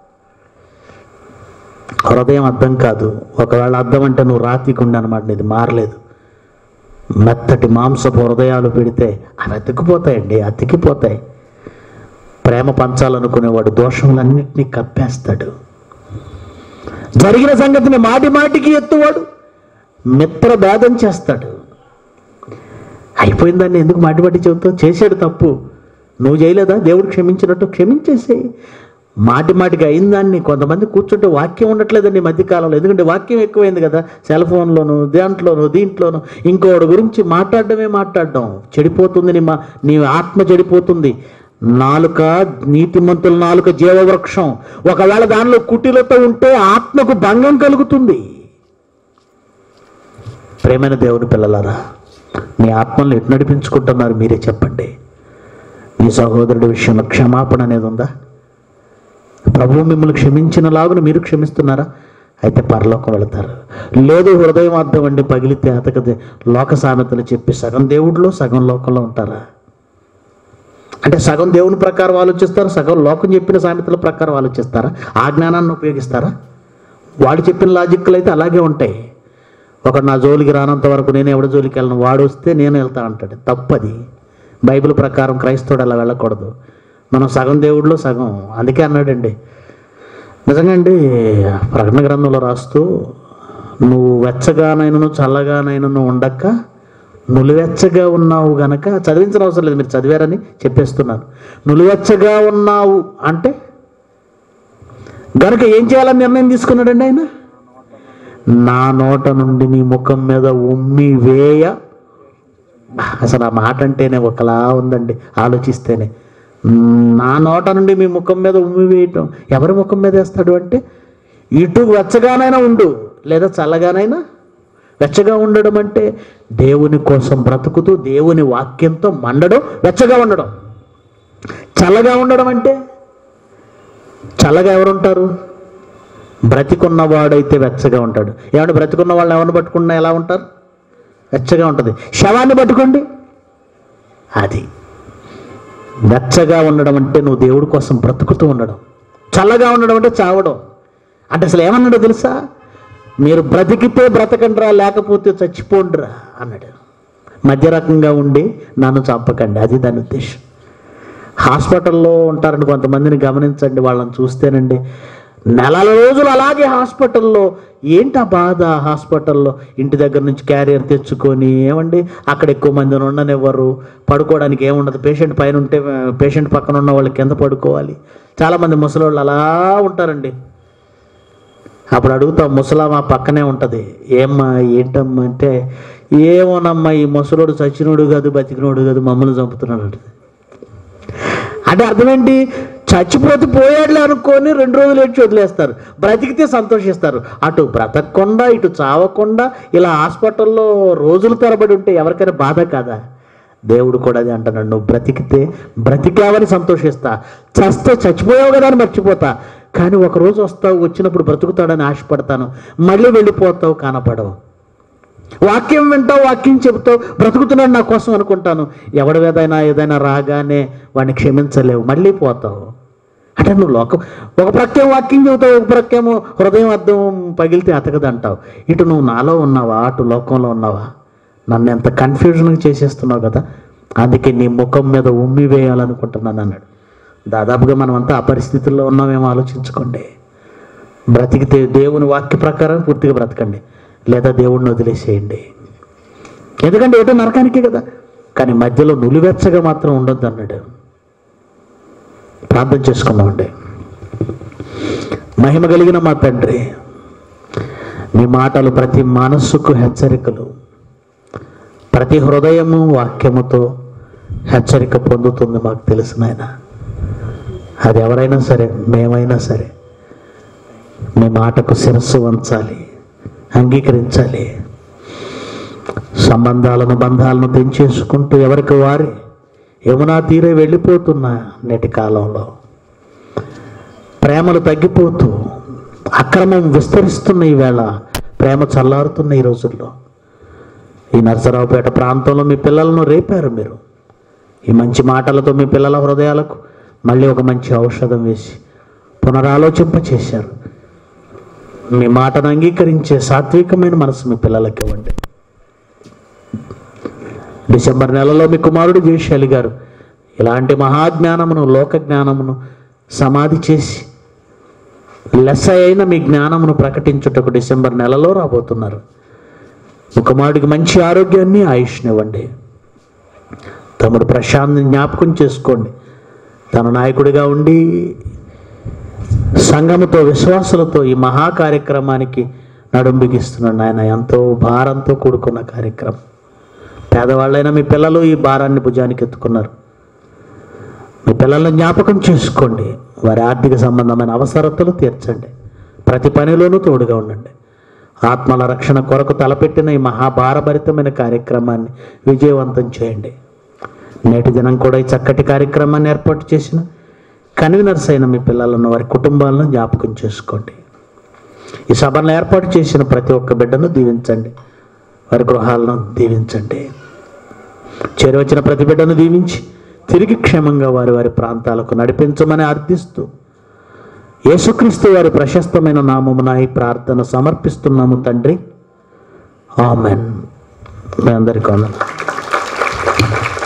హృదయం అర్థం కాదు ఒకవేళ అర్థం అంటే నువ్వు రాతికుండి అనమాట ఇది మారలేదు మెత్తటి మాంసపు హృదయాలు పెడితే అవి అతికిపోతాయండి అతికిపోతాయి ప్రేమ పంచాలనుకునేవాడు దోషములన్నింటినీ కప్పేస్తాడు జరిగిన సంగతిని మాటి మాటికి ఎత్తువాడు మిత్ర భేదం చేస్తాడు అయిపోయిందాన్ని ఎందుకు మాటి మాటి చెబుతావు చేశాడు తప్పు నువ్వు చేయలేదా దేవుడు క్షమించినట్టు క్షమించేసేయి మాటి మాటికి అయిందాన్ని కొంతమంది కూర్చుంటే వాక్యం ఉండట్లేదండి ఈ మధ్యకాలంలో ఎందుకంటే వాక్యం ఎక్కువైంది కదా సెల్ ఫోన్లోను దాంట్లోను దీంట్లోను ఇంకోటి గురించి మాట్లాడడమే మాట్లాడడం చెడిపోతుంది నీ మా నీ ఆత్మ చెడిపోతుంది నాలుక నీతిమంతుల నాలుక జీవవృక్షం ఒకవేళ దానిలో కుటిలతో ఉంటే ఆత్మకు భంగం కలుగుతుంది ప్రేమైన దేవుని పిల్లలారా మీ ఆత్మల్ని ఎటు నడిపించుకుంటున్నారు మీరే చెప్పండి మీ సహోదరుడి విషయంలో క్షమాపణ అనేది ఉందా ప్రభువు మిమ్మల్ని క్షమించినలాగున మీరు క్షమిస్తున్నారా అయితే పరలోకం వెళతారు లేదు హృదయం అర్థం అండి పగిలితే అతకదే లోక సామెతలు చెప్పి సగం దేవుడిలో సగం లోకంలో ఉంటారా అంటే సగం దేవుని ప్రకారం ఆలోచిస్తారు సగం లోకం చెప్పిన సామెతల ప్రకారం ఆలోచిస్తారా ఆ జ్ఞానాన్ని ఉపయోగిస్తారా వాడు చెప్పిన లాజిక్లు అయితే అలాగే ఉంటాయి ఒకడు నా జోలికి రానంత వరకు నేను ఎవడ జోలికి వెళ్ళను వాడు వస్తే నేను వెళ్తా అంటాడు తప్పది బైబిల్ ప్రకారం క్రైస్తవుడు అలా వెళ్ళకూడదు మనం సగం దేవుడిలో సగం అందుకే అన్నాడండి నిజంగా అండి ప్రకటన గ్రంథంలో రాస్తూ నువ్వు వెచ్చగానైనను చల్లగానైనను ఉండక నులివెచ్చగా ఉన్నావు గనక చదివించిన అవసరం లేదు మీరు చదివారని చెప్పేస్తున్నాను నులివెచ్చగా ఉన్నావు అంటే గనక ఏం చేయాలని నిర్ణయం తీసుకున్నాడండి ఆయన నా నోట నుండి నీ ముఖం మీద ఉమ్మి వేయ అసలు ఆ మాట అంటేనే ఒకలా ఉందండి ఆలోచిస్తేనే నా నోట నుండి మీ ముఖం మీద ఉమ్మి వేయటం ఎవరి ముఖం మీద వేస్తాడు అంటే ఇటు వెచ్చగానైనా ఉండు లేదా చల్లగానైనా వెచ్చగా ఉండడం అంటే దేవుని కోసం బ్రతుకుతూ దేవుని వాక్యంతో మండడం వెచ్చగా ఉండడం చల్లగా ఉండడం అంటే చల్లగా ఎవరుంటారు బ్రతికున్నవాడైతే వెచ్చగా ఉంటాడు ఏమంటే బ్రతికున్న వాళ్ళు ఎవరిని పట్టుకున్నా ఎలా ఉంటారు వెచ్చగా ఉంటుంది శవాన్ని పట్టుకోండి అది వెచ్చగా ఉండడం అంటే నువ్వు దేవుడి కోసం బ్రతుకుతూ ఉండడం చల్లగా ఉండడం అంటే చావడం అంటే అసలు ఏమన్నాడో తెలుసా మీరు బ్రతికితే బ్రతకండిరా లేకపోతే చచ్చిపోండిరా అన్నాడు మధ్య రకంగా ఉండి నన్ను చంపకండి అది దాని ఉద్దేశం హాస్పిటల్లో ఉంటారని కొంతమందిని గమనించండి వాళ్ళని చూస్తేనండి నెలల రోజులు అలాగే హాస్పిటల్లో ఏంటి ఆ బాధ హాస్పిటల్లో ఇంటి దగ్గర నుంచి క్యారియర్ తెచ్చుకొని ఏమండి అక్కడ ఎక్కువ మందిని ఉండనివ్వరు పడుకోవడానికి ఏముండదు పేషెంట్ పైన ఉంటే పేషెంట్ పక్కన ఉన్న వాళ్ళు కింద పడుకోవాలి చాలామంది ముసలోళ్ళు అలా ఉంటారండి అప్పుడు అడుగుతాం ముసలామా పక్కనే ఉంటుంది ఏమ్మా ఏంటమ్మా అంటే ఏమోనమ్మా ఈ ముసలోడు చచ్చినోడు కాదు బతికినోడు కాదు మమ్మల్ని చంపుతున్నాడు అంటది. అంటే అర్థమేంటి చచ్చిపోతే పోయాడులే అనుకొని రెండు రోజులు ఏడ్చి వదిలేస్తారు బ్రతికితే సంతోషిస్తారు అటు బ్రతకకుండా ఇటు చావకుండా ఇలా హాస్పిటల్లో రోజులు తరబడి ఉంటే ఎవరికైనా బాధ కాదా దేవుడు కూడా అది అంటున్నాడు నువ్వు బ్రతికితే బ్రతికావని సంతోషిస్తా చస్తే చచ్చిపోయావు కదా అని మర్చిపోతా కానీ ఒక రోజు వస్తావు వచ్చినప్పుడు బ్రతుకుతాడని ఆశపడతాను మళ్ళీ వెళ్ళిపోతావు కానపడవు వాక్యం వింటావు వాక్యం చెబుతావు బ్రతుకుతున్నాడు నా కోసం అనుకుంటాను ఎవడి ఏదైనా ఏదైనా రాగానే వాడిని క్షమించలేవు మళ్ళీ పోతావు అంటే నువ్వు లోకం ఒక ప్రక్యం వాక్యం చెబుతావు ఒక ప్రక్యము హృదయం అర్థం పగిలితే అతకదు అంటావు ఇటు నువ్వు నాలో ఉన్నావా అటు లోకంలో ఉన్నావా నన్ను ఎంత కన్ఫ్యూజన్గా చేసేస్తున్నావు కదా అందుకే నీ ముఖం మీద ఉమ్మి వేయాలనుకుంటున్నాను అన్నాడు దాదాపుగా మనం అంతా ఆ పరిస్థితుల్లో ఉన్నామేమో ఆలోచించుకోండి బ్రతికితే దేవుని వాక్య ప్రకారం పూర్తిగా బ్రతకండి లేదా దేవుడిని వదిలేసేయండి ఎందుకంటే ఏటో నరకానికే కదా కానీ మధ్యలో నులివెచ్చగా మాత్రం ఉండొద్దు అన్నాడు ప్రార్థన చేసుకుందామండి మహిమ కలిగిన మా తండ్రి మీ మాటలు ప్రతి మనస్సుకు హెచ్చరికలు ప్రతి హృదయము వాక్యముతో హెచ్చరిక పొందుతుంది మాకు తెలుసు నాయన అది ఎవరైనా సరే మేమైనా సరే మీ మాటకు శిరస్సు వంచాలి అంగీకరించాలి సంబంధాలను బంధాలను తెంచేసుకుంటూ ఎవరికి వారి యమునా తీరే వెళ్ళిపోతున్న నేటి కాలంలో ప్రేమలు తగ్గిపోతూ అక్రమం విస్తరిస్తున్న ఈవేళ ప్రేమ చల్లారుతున్న ఈ రోజుల్లో ఈ నరసరావుపేట ప్రాంతంలో మీ పిల్లలను రేపారు మీరు ఈ మంచి మాటలతో మీ పిల్లల హృదయాలకు మళ్ళీ ఒక మంచి ఔషధం వేసి పునరాలోచింప చేశారు మీ మాటను అంగీకరించే సాత్వికమైన మనసు మీ పిల్లలకి ఇవ్వండి డిసెంబర్ నెలలో మీ కుమారుడు జయశాలి గారు ఇలాంటి మహాజ్ఞానమును లోక జ్ఞానమును సమాధి చేసి లెస్స అయిన మీ జ్ఞానమును ప్రకటించుటకు డిసెంబర్ నెలలో రాబోతున్నారు మీ కుమారుడికి మంచి ఆరోగ్యాన్ని ఆయుష్నివ్వండి తమ్ముడు ప్రశాంత్ని జ్ఞాపకం చేసుకోండి తన నాయకుడిగా ఉండి సంఘముతో విశ్వాసులతో ఈ మహా కార్యక్రమానికి నడుంబిగిస్తున్నాడు ఆయన ఎంతో భారంతో కూడుకున్న కార్యక్రమం పేదవాళ్ళైన మీ పిల్లలు ఈ భారాన్ని భుజానికి ఎత్తుకున్నారు మీ పిల్లల్ని జ్ఞాపకం చేసుకోండి వారి ఆర్థిక సంబంధమైన అవసరతలు తీర్చండి ప్రతి పనిలోనూ తోడుగా ఉండండి ఆత్మల రక్షణ కొరకు తలపెట్టిన ఈ మహాభారభరితమైన కార్యక్రమాన్ని విజయవంతం చేయండి నేటి దినం కూడా ఈ చక్కటి కార్యక్రమాన్ని ఏర్పాటు చేసిన కన్వీనర్స్ అయిన మీ పిల్లలను వారి కుటుంబాలను జ్ఞాపకం చేసుకోండి ఈ సభను ఏర్పాటు చేసిన ప్రతి ఒక్క బిడ్డను దీవించండి వారి గృహాలను దీవించండి చేరవచ్చిన ప్రతి బిడ్డను దీవించి తిరిగి క్షేమంగా వారి వారి ప్రాంతాలకు నడిపించమని అర్థిస్తూ యేసుక్రీస్తు వారి ప్రశస్తమైన నామమున ఈ ప్రార్థన సమర్పిస్తున్నాము తండ్రి ఆమెన్ మీ అందరికీ వందనాలు.